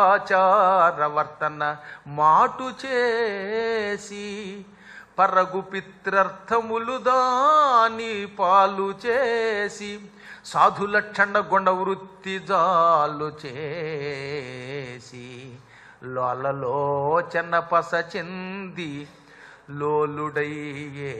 కులాచార వర్తన మాటు చేసి పరగు పిత్రర్థములు దాని పాలు చేసి సాధులక్షణ గుణ వృత్తి జాలు చేసి లోలలోచన పస చెంది లోలుడయ్యే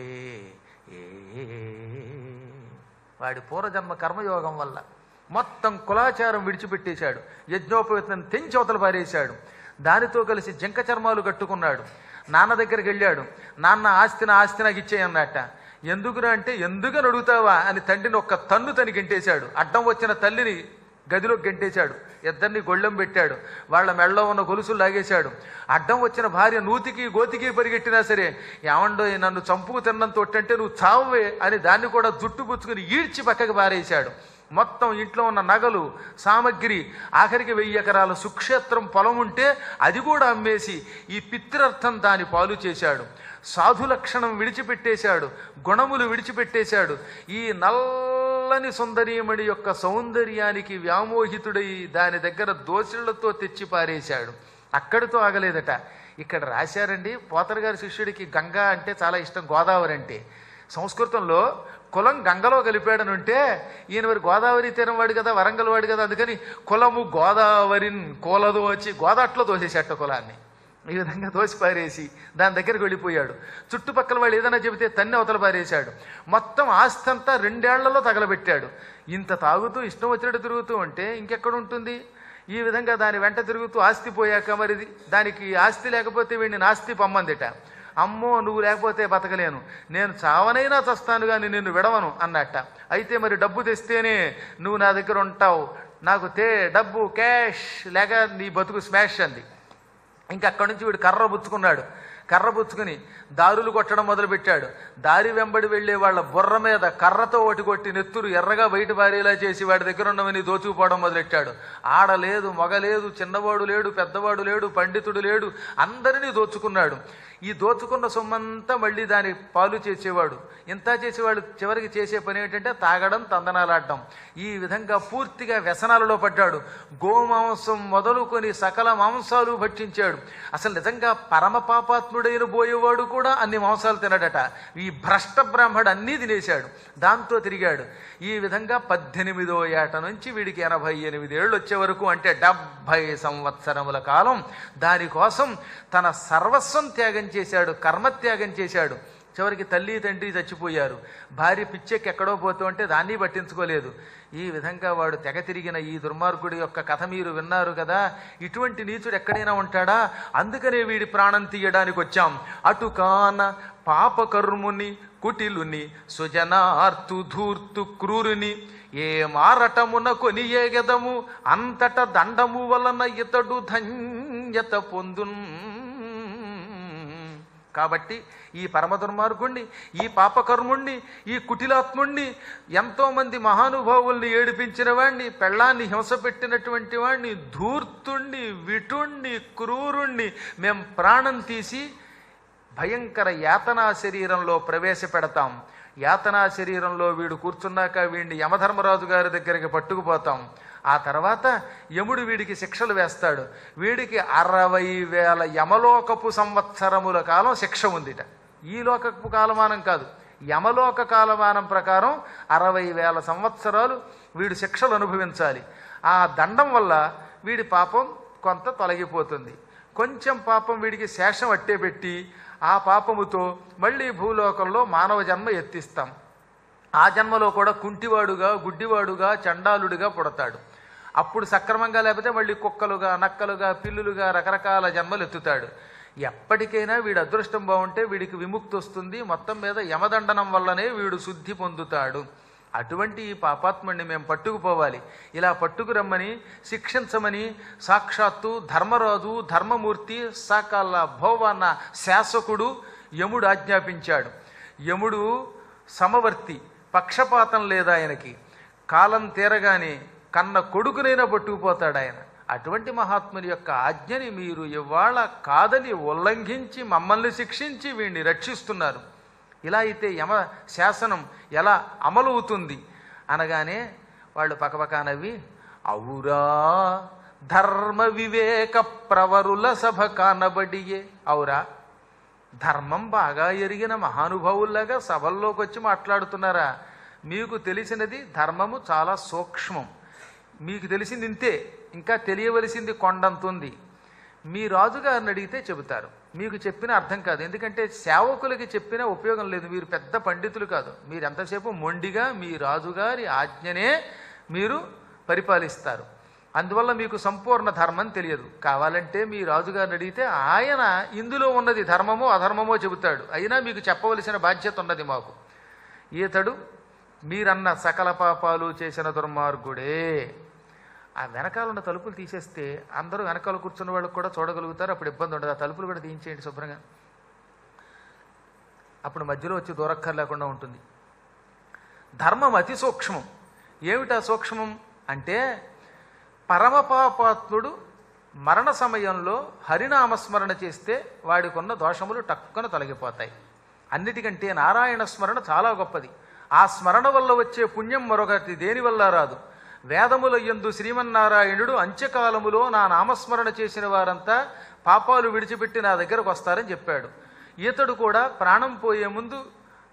వాడి పూర్వజన్మ కర్మయోగం వల్ల మొత్తం కులాచారం విడిచిపెట్టేశాడు యజ్ఞోపవితం తెంచి అవతల పారేశాడు దానితో కలిసి జింక చర్మాలు కట్టుకున్నాడు నాన్న దగ్గరికి వెళ్ళాడు నాన్న ఆస్తి నా ఆస్తి నాకు ఇచ్చేయన్నట్ట ఎందుకురా అంటే ఎందుకని అడుగుతావా అని తండ్రిని ఒక్క తన్ను తని గెంటేశాడు అడ్డం వచ్చిన తల్లిని గదిలో గెంటేశాడు ఇద్దరిని గొళ్ళెం పెట్టాడు వాళ్ళ మెళ్ళలో ఉన్న గొలుసులు లాగేశాడు అడ్డం వచ్చిన భార్య నూతికి గోతికి పరిగెట్టినా సరే ఏమండో నన్ను చంపుకు తిన్నంత అంటే నువ్వు చావువే అని దాన్ని కూడా జుట్టు పుచ్చుకుని ఈడ్చి పక్కకి పారేశాడు మొత్తం ఇంట్లో ఉన్న నగలు సామగ్రి ఆఖరికి వెయ్యి ఎకరాల సుక్షేత్రం పొలం ఉంటే అది కూడా అమ్మేసి ఈ పిత్రర్థం దాని పాలు చేశాడు సాధు లక్షణం విడిచిపెట్టేశాడు గుణములు విడిచిపెట్టేశాడు ఈ నల్లని సుందరీమణి యొక్క సౌందర్యానికి వ్యామోహితుడై దాని దగ్గర దోసిళ్లతో తెచ్చి పారేశాడు అక్కడితో ఆగలేదట ఇక్కడ రాశారండి పోతర గారి శిష్యుడికి గంగా అంటే చాలా ఇష్టం గోదావరి అంటే సంస్కృతంలో కులం గంగలో కలిపాడని ఉంటే ఈయన మరి గోదావరి తీరం వాడు కదా వరంగల్ వాడు కదా అందుకని కులము గోదావరిని కోలదో వచ్చి గోదాట్లో దోసేసేట కులాన్ని ఈ విధంగా దోసి పారేసి దాని దగ్గరికి వెళ్ళిపోయాడు చుట్టుపక్కల వాళ్ళు ఏదైనా చెబితే తన్ని అవతల పారేశాడు మొత్తం ఆస్తి అంతా రెండేళ్లలో తగలబెట్టాడు ఇంత తాగుతూ ఇష్టం వచ్చినట్టు తిరుగుతూ ఉంటే ఇంకెక్కడ ఉంటుంది ఈ విధంగా దాని వెంట తిరుగుతూ ఆస్తి పోయాక మరి దానికి ఆస్తి లేకపోతే వీడిని నాస్తి పమ్మందిట అమ్మో నువ్వు లేకపోతే బతకలేను నేను చావనైనా చస్తాను కానీ నిన్ను విడవను అన్నట్ట అయితే మరి డబ్బు తెస్తేనే నువ్వు నా దగ్గర ఉంటావు నాకు తే డబ్బు క్యాష్ లేక నీ బతుకు స్మాష్ అంది ఇంకా అక్కడి నుంచి వీడు కర్ర పుచ్చుకున్నాడు కర్ర పుచ్చుకుని దారులు కొట్టడం మొదలుపెట్టాడు దారి వెంబడి వెళ్ళే వాళ్ళ బుర్ర మీద కర్రతో ఒకటి కొట్టి నెత్తురు ఎర్రగా బయట బారేలా చేసి వాడి దగ్గర ఉన్నవని దోచుకుపోవడం మొదలెట్టాడు ఆడ లేదు మగ లేదు చిన్నవాడు లేడు పెద్దవాడు లేడు పండితుడు లేడు అందరినీ దోచుకున్నాడు ఈ దోచుకున్న సొమ్మంతా మళ్ళీ దాని పాలు చేసేవాడు ఇంత చేసేవాడు చివరికి చేసే పని ఏంటంటే తాగడం తందనాలాడడం ఈ విధంగా పూర్తిగా వ్యసనాలలో పడ్డాడు గోమాంసం మొదలుకొని సకల మాంసాలు భక్షించాడు అసలు నిజంగా పరమ పాపాత్ముడైన పోయేవాడు కూడా అన్ని మాంసాలు తినడట ఈ భ్రష్ట బ్రాహ్మడు అన్నీ తినేశాడు దాంతో తిరిగాడు ఈ విధంగా పద్దెనిమిదో ఏట నుంచి వీడికి ఎనభై ఎనిమిది ఏళ్ళు వచ్చే వరకు అంటే డెబ్భై సంవత్సరముల కాలం దానికోసం తన సర్వస్వం త్యాగం చేశాడు కర్మత్యాగం చేశాడు చివరికి తల్లి తండ్రి చచ్చిపోయారు భార్య పిచ్చెక్కి ఎక్కడో పోతూ ఉంటే దాన్ని పట్టించుకోలేదు ఈ విధంగా వాడు తెగ తిరిగిన ఈ దుర్మార్గుడి యొక్క కథ మీరు విన్నారు కదా ఇటువంటి నీచుడు ఎక్కడైనా ఉంటాడా అందుకనే వీడి ప్రాణం తీయడానికి వచ్చాం అటు కాన పాపకర్ముని కుటిలుని సుజనార్తు ధూర్తు క్రూరుని ఏ మారటమున కొనియేగెదము అంతట దండము వలన ఇతడు ధన్యత పొందున్ కాబట్టి ఈ పరమ దుర్మార్గుణ్ణి ఈ పాపకర్ముణ్ణి ఈ కుటిలాత్ముణ్ణి ఎంతోమంది మహానుభావుల్ని ఏడిపించిన వాణ్ణి పెళ్ళాన్ని హింస పెట్టినటువంటి వాణ్ణి ధూర్తుణ్ణి విటుణ్ణి క్రూరుణ్ణి మేం ప్రాణం తీసి భయంకర యాతనా శరీరంలో ప్రవేశపెడతాం యాతనా శరీరంలో వీడు కూర్చున్నాక వీడిని యమధర్మరాజు గారి దగ్గరికి పట్టుకుపోతాం ఆ తర్వాత యముడు వీడికి శిక్షలు వేస్తాడు వీడికి అరవై వేల యమలోకపు సంవత్సరముల కాలం శిక్ష ఉందిట ఈ లోకపు కాలమానం కాదు యమలోక కాలమానం ప్రకారం అరవై వేల సంవత్సరాలు వీడు శిక్షలు అనుభవించాలి ఆ దండం వల్ల వీడి పాపం కొంత తొలగిపోతుంది కొంచెం పాపం వీడికి శేషం అట్టే పెట్టి ఆ పాపముతో మళ్ళీ భూలోకంలో మానవ జన్మ ఎత్తిస్తాం ఆ జన్మలో కూడా కుంటివాడుగా గుడ్డివాడుగా చండాలుడిగా పుడతాడు అప్పుడు సక్రమంగా లేకపోతే మళ్ళీ కుక్కలుగా నక్కలుగా పిల్లులుగా రకరకాల జన్మలు ఎత్తుతాడు ఎప్పటికైనా వీడి అదృష్టం బాగుంటే వీడికి విముక్తి వస్తుంది మొత్తం మీద యమదండనం వల్లనే వీడు శుద్ధి పొందుతాడు అటువంటి ఈ పాపాత్ముడిని మేము పట్టుకుపోవాలి ఇలా పట్టుకురమ్మని శిక్షించమని సాక్షాత్తు ధర్మరాజు ధర్మమూర్తి సకల భోవన శాసకుడు యముడు ఆజ్ఞాపించాడు యముడు సమవర్తి పక్షపాతం లేదా ఆయనకి కాలం తీరగానే కన్న కొడుకునైనా పట్టుకుపోతాడు ఆయన అటువంటి మహాత్ముని యొక్క ఆజ్ఞని మీరు ఇవాళ కాదని ఉల్లంఘించి మమ్మల్ని శిక్షించి వీడిని రక్షిస్తున్నారు ఇలా అయితే యమ శాసనం ఎలా అమలు అవుతుంది అనగానే వాళ్ళు పకపకా నవ్వి అవురా ధర్మ వివేక ప్రవరుల సభ కానబడియే అవురా ధర్మం బాగా ఎరిగిన మహానుభావుల్లాగా సభల్లోకి వచ్చి మాట్లాడుతున్నారా మీకు తెలిసినది ధర్మము చాలా సూక్ష్మం మీకు తెలిసింది ఇంతే ఇంకా తెలియవలసింది కొండంతుంది మీ రాజుగారిని అడిగితే చెబుతారు మీకు చెప్పిన అర్థం కాదు ఎందుకంటే సేవకులకి చెప్పిన ఉపయోగం లేదు మీరు పెద్ద పండితులు కాదు మీరు ఎంతసేపు మొండిగా మీ రాజుగారి ఆజ్ఞనే మీరు పరిపాలిస్తారు అందువల్ల మీకు సంపూర్ణ ధర్మం తెలియదు కావాలంటే మీ రాజుగారిని అడిగితే ఆయన ఇందులో ఉన్నది ధర్మమో అధర్మమో చెబుతాడు అయినా మీకు చెప్పవలసిన బాధ్యత ఉన్నది మాకు ఈతడు మీరన్న సకల పాపాలు చేసిన దుర్మార్గుడే ఆ వెనకాల ఉన్న తలుపులు తీసేస్తే అందరూ వెనకాల కూర్చున్న వాళ్ళకి కూడా చూడగలుగుతారు అప్పుడు ఇబ్బంది ఉండదు ఆ తలుపులు కూడా తీయించేయండి శుభ్రంగా అప్పుడు మధ్యలో వచ్చి దూరక్కర్ లేకుండా ఉంటుంది ధర్మం అతి సూక్ష్మం ఏమిటా సూక్ష్మం అంటే పరమపాపాత్ముడు మరణ సమయంలో హరినామస్మరణ చేస్తే వాడికున్న దోషములు టక్కున తొలగిపోతాయి అన్నిటికంటే నారాయణ స్మరణ చాలా గొప్పది ఆ స్మరణ వల్ల వచ్చే పుణ్యం మరొకటి దేని వల్ల రాదు వేదముల యందు శ్రీమన్నారాయణుడు అంత్యకాలములో నా నామస్మరణ చేసిన వారంతా పాపాలు విడిచిపెట్టి నా దగ్గరకు వస్తారని చెప్పాడు ఈతడు కూడా ప్రాణం పోయే ముందు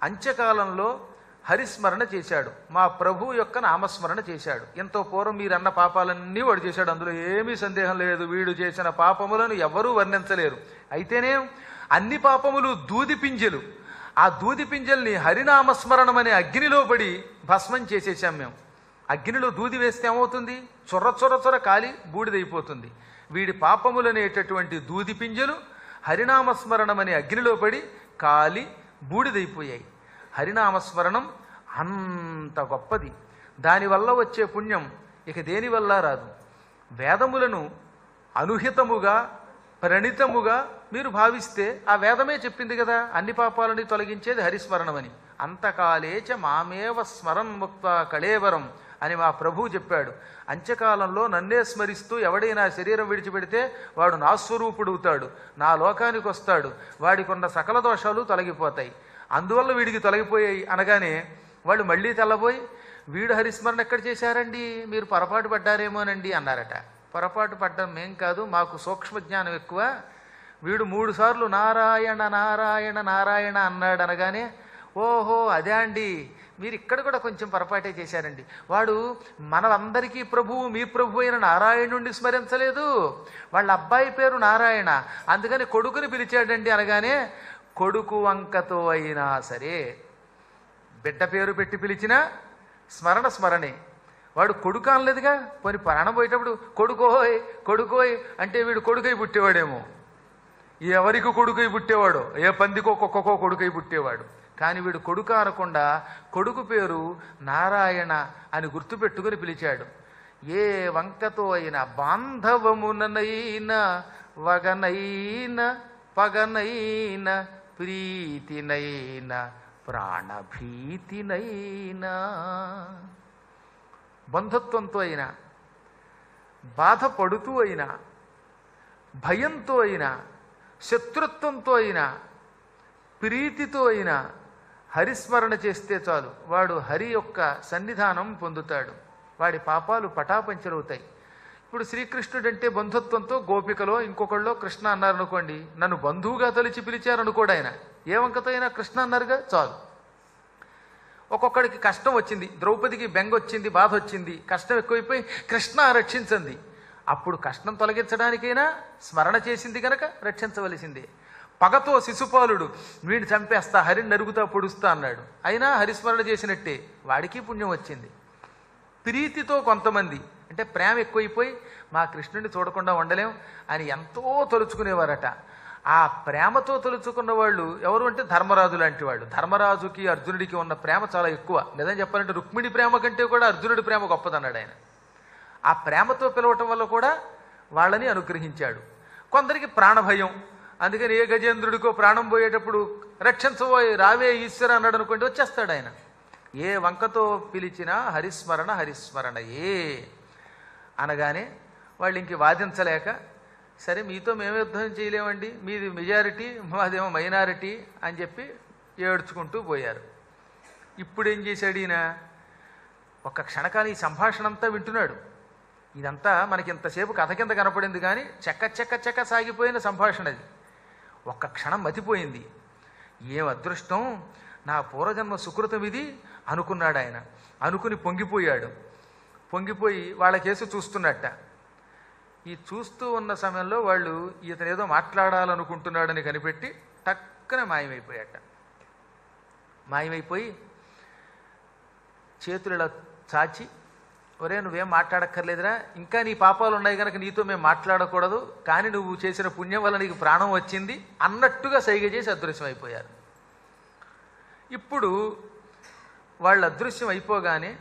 అంత్యకాలంలో హరిస్మరణ చేశాడు మా ప్రభు యొక్క నామస్మరణ చేశాడు ఎంతో పూర్వం మీరన్న పాపాలన్నీ వాడు చేశాడు అందులో ఏమీ సందేహం లేదు వీడు చేసిన పాపములను ఎవరూ వర్ణించలేరు అయితేనే అన్ని పాపములు దూది పింజలు ఆ దూది పింజల్ని హరినామస్మరణం అనే అగ్నిలో పడి భస్మం చేసేసాం మేము అగ్నిలో దూది వేస్తే ఏమవుతుంది చొర్ర చొర్ర చొర్ర కాలి బూడిదైపోతుంది వీడి పాపములనేటటువంటి దూది పింజలు హరినామస్మరణం అనే అగ్నిలో పడి కాలి బూడిదైపోయాయి హరినామస్మరణం అంత గొప్పది దానివల్ల వచ్చే పుణ్యం ఇక దేనివల్ల రాదు వేదములను అనుహితముగా ప్రణితముగా మీరు భావిస్తే ఆ వేదమే చెప్పింది కదా అన్ని పాపాలని తొలగించేది హరిస్మరణమని అంతకాలేచ మామేవ స్మరన్ ముక్త కళేవరం అని మా ప్రభువు చెప్పాడు అంత్యకాలంలో నన్నే స్మరిస్తూ ఎవడైనా శరీరం విడిచిపెడితే వాడు నా స్వరూపుడవుతాడు నా లోకానికి వస్తాడు వాడికి ఉన్న సకల దోషాలు తొలగిపోతాయి అందువల్ల వీడికి తొలగిపోయాయి అనగానే వాళ్ళు మళ్ళీ తెల్లబోయి వీడు హరిస్మరణ ఎక్కడ చేశారండి మీరు పొరపాటు పడ్డారేమోనండి అన్నారట పొరపాటు పడ్డం మేం కాదు మాకు సూక్ష్మ జ్ఞానం ఎక్కువ వీడు మూడు సార్లు నారాయణ నారాయణ నారాయణ అన్నాడు అనగానే ఓహో అదే అండి మీరు ఇక్కడ కూడా కొంచెం పొరపాటే చేశారండి వాడు మనలందరికీ ప్రభువు మీ ప్రభు అయిన నారాయణుణ్ణి స్మరించలేదు వాళ్ళ అబ్బాయి పేరు నారాయణ అందుకని కొడుకుని పిలిచాడండి అనగానే కొడుకు వంకతో అయినా సరే బిడ్డ పేరు పెట్టి పిలిచినా స్మరణ స్మరణే వాడు కొడుకు అనలేదుగా పోని ప్రాణం పోయేటప్పుడు కొడుకోయ్ కొడుకోయ్ అంటే వీడు కొడుకై పుట్టేవాడేమో ఎవరికి కొడుకై పుట్టేవాడో ఏ పందికో కుక్కకో కొడుకై పుట్టేవాడు కానీ వీడు కొడుకు అనకుండా కొడుకు పేరు నారాయణ అని గుర్తుపెట్టుకుని పిలిచాడు ఏ వంకతో అయినా బాంధవముననైన వగనైన పగనైన ప్రీతినైన ప్రాణభీతినైనా బంధుత్వంతో అయినా బాధపడుతూ అయినా భయంతో అయినా శత్రుత్వంతో అయినా ప్రీతితో అయినా హరిస్మరణ చేస్తే చాలు వాడు హరి యొక్క సన్నిధానం పొందుతాడు వాడి పాపాలు పటాపంచలవుతాయి ఇప్పుడు శ్రీకృష్ణుడు అంటే బంధుత్వంతో గోపికలో ఇంకొకళ్ళో కృష్ణ అన్నారనుకోండి నన్ను బంధువుగా తలిచి పిలిచారనుకోడు ఆయన ఏ వంకతో అయినా కృష్ణ అన్నారుగా చాలు ఒక్కొక్కడికి కష్టం వచ్చింది ద్రౌపదికి బెంగ వచ్చింది బాధ వచ్చింది కష్టం ఎక్కువైపోయి కృష్ణ రక్షించండి అప్పుడు కష్టం తొలగించడానికైనా స్మరణ చేసింది గనక రక్షించవలసిందే పగతో శిశుపాలుడు వీడిని చంపేస్తా హరిని నరుగుతా పొడుస్తా అన్నాడు అయినా హరిస్మరణ చేసినట్టే వాడికి పుణ్యం వచ్చింది ప్రీతితో కొంతమంది అంటే ప్రేమ ఎక్కువైపోయి మా కృష్ణుడిని చూడకుండా ఉండలేం అని ఎంతో తలుచుకునేవారట ఆ ప్రేమతో తలుచుకున్న వాళ్ళు ఎవరు అంటే ధర్మరాజు లాంటి వాళ్ళు ధర్మరాజుకి అర్జునుడికి ఉన్న ప్రేమ చాలా ఎక్కువ నిజం చెప్పాలంటే రుక్మిణి ప్రేమ కంటే కూడా అర్జునుడి ప్రేమ గొప్పదన్నాడు ఆయన ఆ ప్రేమతో పిలవటం వల్ల కూడా వాళ్ళని అనుగ్రహించాడు కొందరికి ప్రాణభయం అందుకని ఏ గజేంద్రుడికో ప్రాణం పోయేటప్పుడు రక్షించబోయి రావే ఈశ్వర అన్నాడు అనుకోండి వచ్చేస్తాడు ఆయన ఏ వంకతో పిలిచినా హరిస్మరణ హరిస్మరణ ఏ అనగానే వాళ్ళు ఇంక వాదించలేక సరే మీతో మేము యుద్ధం చేయలేమండి మీది మెజారిటీ మాదేమో మైనారిటీ అని చెప్పి ఏడ్చుకుంటూ పోయారు ఇప్పుడు ఏం చేశాడు ఈయన ఒక్క క్షణకాలం ఈ సంభాషణ అంతా వింటున్నాడు ఇదంతా మనకి ఇంతసేపు కథ కింద కనపడింది కానీ చెక్క చెక్క చెక్క సాగిపోయిన సంభాషణ అది ఒక్క క్షణం మతిపోయింది ఏం అదృష్టం నా పూర్వజన్మ సుకృతం ఇది అనుకున్నాడు ఆయన అనుకుని పొంగిపోయాడు పొంగిపోయి వాళ్ళ కేసు చూస్తున్నట్ట ఈ చూస్తూ ఉన్న సమయంలో వాళ్ళు ఇతను ఏదో మాట్లాడాలనుకుంటున్నాడని కనిపెట్టి టక్కన మాయమైపోయాట మాయమైపోయి చేతులు ఇలా చాచి ఒరే నువ్వేం మాట్లాడక్కర్లేదురా ఇంకా నీ పాపాలు ఉన్నాయి కనుక నీతో మేము మాట్లాడకూడదు కానీ నువ్వు చేసిన పుణ్యం వల్ల నీకు ప్రాణం వచ్చింది అన్నట్టుగా సైగ చేసి అదృశ్యం అయిపోయారు ఇప్పుడు వాళ్ళు అదృశ్యం అయిపోగానే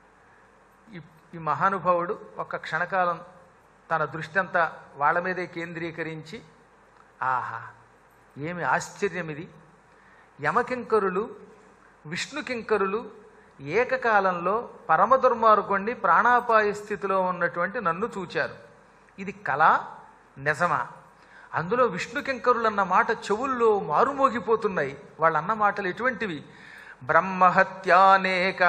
ఈ ఈ మహానుభావుడు ఒక క్షణకాలం తన దృష్టి అంతా వాళ్ళ మీదే కేంద్రీకరించి ఆహా ఏమి ఆశ్చర్యం ఇది యమకింకరులు విష్ణుకింకరులు ఏకకాలంలో పరమ దుర్మార్గుణ్ణి ప్రాణాపాయ స్థితిలో ఉన్నటువంటి నన్ను చూచారు ఇది కళ నిజమా అందులో విష్ణుకింకరులు అన్న మాట చెవుల్లో మారుమోగిపోతున్నాయి వాళ్ళు అన్న మాటలు ఎటువంటివి బ్రహ్మహత్యానేక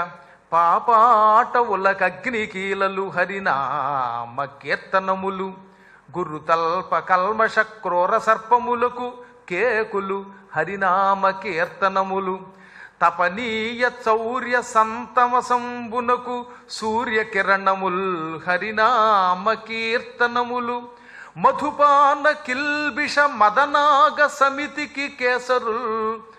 పాపాటవులకగ్నికీలలు హరినామ కీర్తనములు గురుతల్ప కల్మష క్రూర సర్పములకు కేకులు హరినామ కీర్తనములు తపనీయ చౌర్య సంతమసంబునకు సూర్యకిరణముల్ హరినామ కీర్తనములు మధుపాన కిల్బిష మదనాగ సమితికి కేసరుల్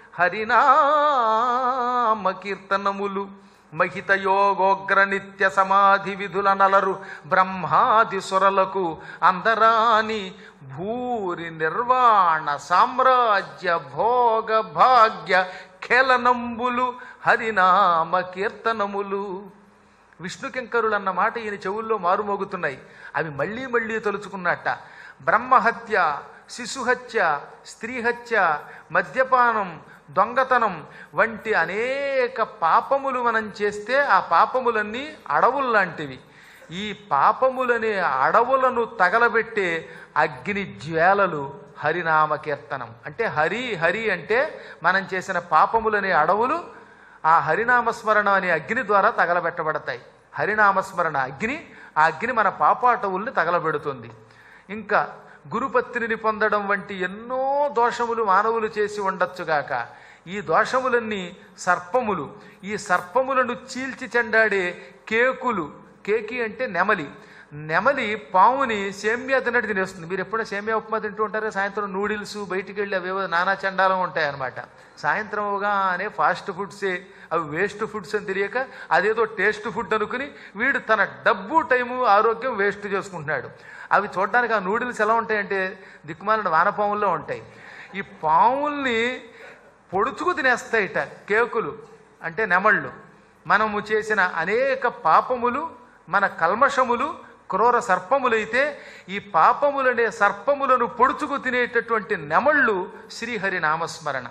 హరినామ కీర్తనములు మహిత యోగోగ్ర నిత్య సమాధి విధుల నలరు బ్రహ్మాది సురలకు అందరాని భూరి నిర్వాణ సామ్రాజ్య భోగ భాగ్య ఖేలనంబులు హరినామ కీర్తనములు విష్ణుకింకరులు అన్న మాట ఈయన చెవుల్లో మారుమోగుతున్నాయి అవి మళ్ళీ మళ్ళీ తలుచుకున్నట్ట బ్రహ్మహత్య శిశుహత్య స్త్రీహత్య మద్యపానం దొంగతనం వంటి అనేక పాపములు మనం చేస్తే ఆ పాపములన్నీ అడవుల్లాంటివి ఈ పాపములనే అడవులను తగలబెట్టే అగ్ని జ్వాలలు హరినామ కీర్తనం అంటే హరి హరి అంటే మనం చేసిన పాపములనే అడవులు ఆ హరినామస్మరణ అనే అగ్ని ద్వారా తగలబెట్టబడతాయి హరినామస్మరణ అగ్ని ఆ అగ్ని మన పాపాటవుల్ని తగలబెడుతుంది ఇంకా గురుపత్రిని పొందడం వంటి ఎన్నో దోషములు మానవులు చేసి ఉండొచ్చుగాక ఈ దోషములన్నీ సర్పములు ఈ సర్పములను చీల్చి చెండాడే కేకులు కేకి అంటే నెమలి నెమలి పాముని సేమ్యా తిన్నట్టు తినేస్తుంది మీరు ఎప్పుడైనా సేమ్యా ఉప్మా తింటూ ఉంటారా సాయంత్రం నూడిల్స్ బయటికి వెళ్ళి అవేవో నానా చండాలం ఉంటాయన్నమాట సాయంత్రం అవగానే ఫాస్ట్ ఫుడ్సే అవి వేస్ట్ ఫుడ్స్ అని తెలియక అదేదో టేస్ట్ ఫుడ్ అనుకుని వీడు తన డబ్బు టైము ఆరోగ్యం వేస్ట్ చేసుకుంటున్నాడు అవి చూడడానికి ఆ నూడిల్స్ ఎలా ఉంటాయంటే దిక్కుమాలిన వానపాముల్లో ఉంటాయి ఈ పాముల్ని పొడుచుకు తినేస్తాయిట కేకులు అంటే నెమళ్ళు మనము చేసిన అనేక పాపములు మన కల్మషములు క్రూర సర్పములైతే ఈ పాపములనే సర్పములను పొడుచుకు తినేటటువంటి నెమళ్ళు శ్రీహరి నామస్మరణ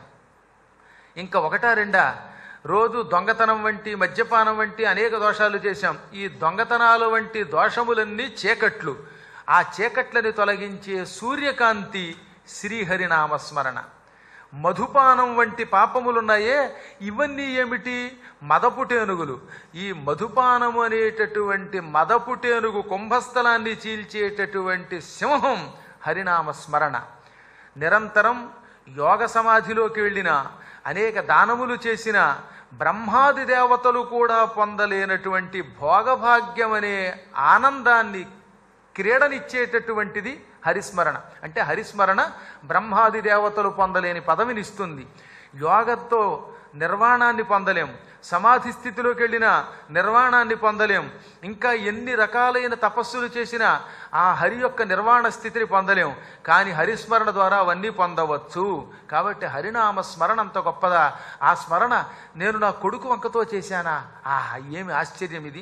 ఇంకా ఒకటా రెండా రోజు దొంగతనం వంటి మద్యపానం వంటి అనేక దోషాలు చేశాం ఈ దొంగతనాలు వంటి దోషములన్నీ చీకట్లు ఆ చీకట్లని తొలగించే సూర్యకాంతి శ్రీహరి నామస్మరణ మధుపానం వంటి పాపములున్నాయే ఇవన్నీ ఏమిటి మదపుటేనుగులు ఈ మధుపానము అనేటటువంటి మదపుటేనుగు కుంభస్థలాన్ని చీల్చేటటువంటి సింహం హరినామ స్మరణ నిరంతరం యోగ సమాధిలోకి వెళ్ళిన అనేక దానములు చేసిన బ్రహ్మాది దేవతలు కూడా పొందలేనటువంటి భోగభాగ్యం అనే ఆనందాన్ని క్రీడనిచ్చేటటువంటిది హరిస్మరణ అంటే హరిస్మరణ బ్రహ్మాది దేవతలు పొందలేని పదవినిస్తుంది యోగంతో నిర్వాణాన్ని పొందలేం సమాధి స్థితిలోకి వెళ్ళిన నిర్వాణాన్ని పొందలేం ఇంకా ఎన్ని రకాలైన తపస్సులు చేసినా ఆ హరి యొక్క నిర్వాణ స్థితిని పొందలేం కానీ హరిస్మరణ ద్వారా అవన్నీ పొందవచ్చు కాబట్టి హరినామ స్మరణ అంత గొప్పదా ఆ స్మరణ నేను నా కొడుకు వంకతో చేశానా ఆ ఏమి ఆశ్చర్యం ఇది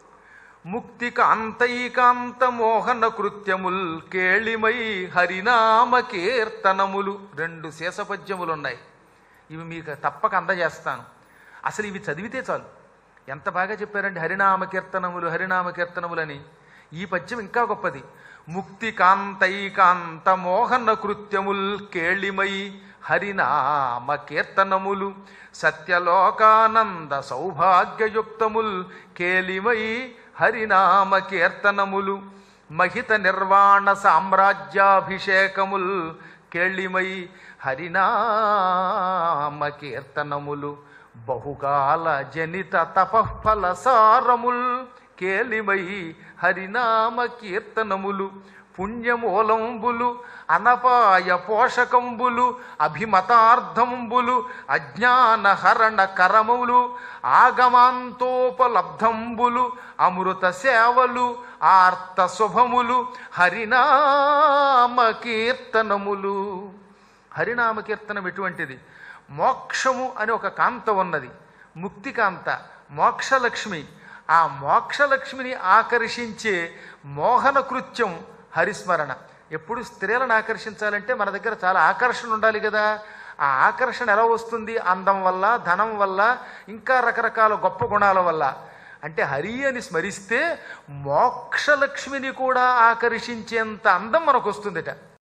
ముక్తి కాంతైకాంత మోహన కృత్యముల్ కేళిమై హరినామ కీర్తనములు రెండు శేషపద్యములు ఉన్నాయి ఇవి మీకు తప్పక అందజేస్తాను అసలు ఇవి చదివితే చాలు ఎంత బాగా చెప్పారండి హరినామ కీర్తనములు హరినామ కీర్తనములని ఈ పద్యం ఇంకా గొప్పది ముక్తి కాంతైకాంత మోహన కృత్యముల్ కేళిమై హరినామ కీర్తనములు సత్యలోకానంద సౌభాగ్యయుక్తముల్ కేలిమై హరినామ కీర్తనములు మహిత నిర్వాణ సామ్రాజ్యాభిషేకముల్ కేళిమై హరినామ కీర్తనములు బహుకాల జనిత తపఃఫల సారముల్ కేలిమై హరినామ కీర్తనములు పుణ్యమూలంబులు అనపాయ పోషకంబులు అభిమతార్థంబులు అజ్ఞానహరణ కరములు ఆగమాంతోపలబ్ధంబులు అమృత సేవలు ఆర్త శుభములు హరినామ కీర్తనములు హరినామ కీర్తనం ఎటువంటిది మోక్షము అని ఒక కాంత ఉన్నది ముక్తి కాంత మోక్షలక్ష్మి ఆ మోక్షలక్ష్మిని ఆకర్షించే మోహన కృత్యం హరిస్మరణ ఎప్పుడు స్త్రీలను ఆకర్షించాలంటే మన దగ్గర చాలా ఆకర్షణ ఉండాలి కదా ఆ ఆకర్షణ ఎలా వస్తుంది అందం వల్ల ధనం వల్ల ఇంకా రకరకాల గొప్ప గుణాల వల్ల అంటే హరి అని స్మరిస్తే మోక్షలక్ష్మిని కూడా ఆకర్షించేంత అందం మనకు వస్తుందిట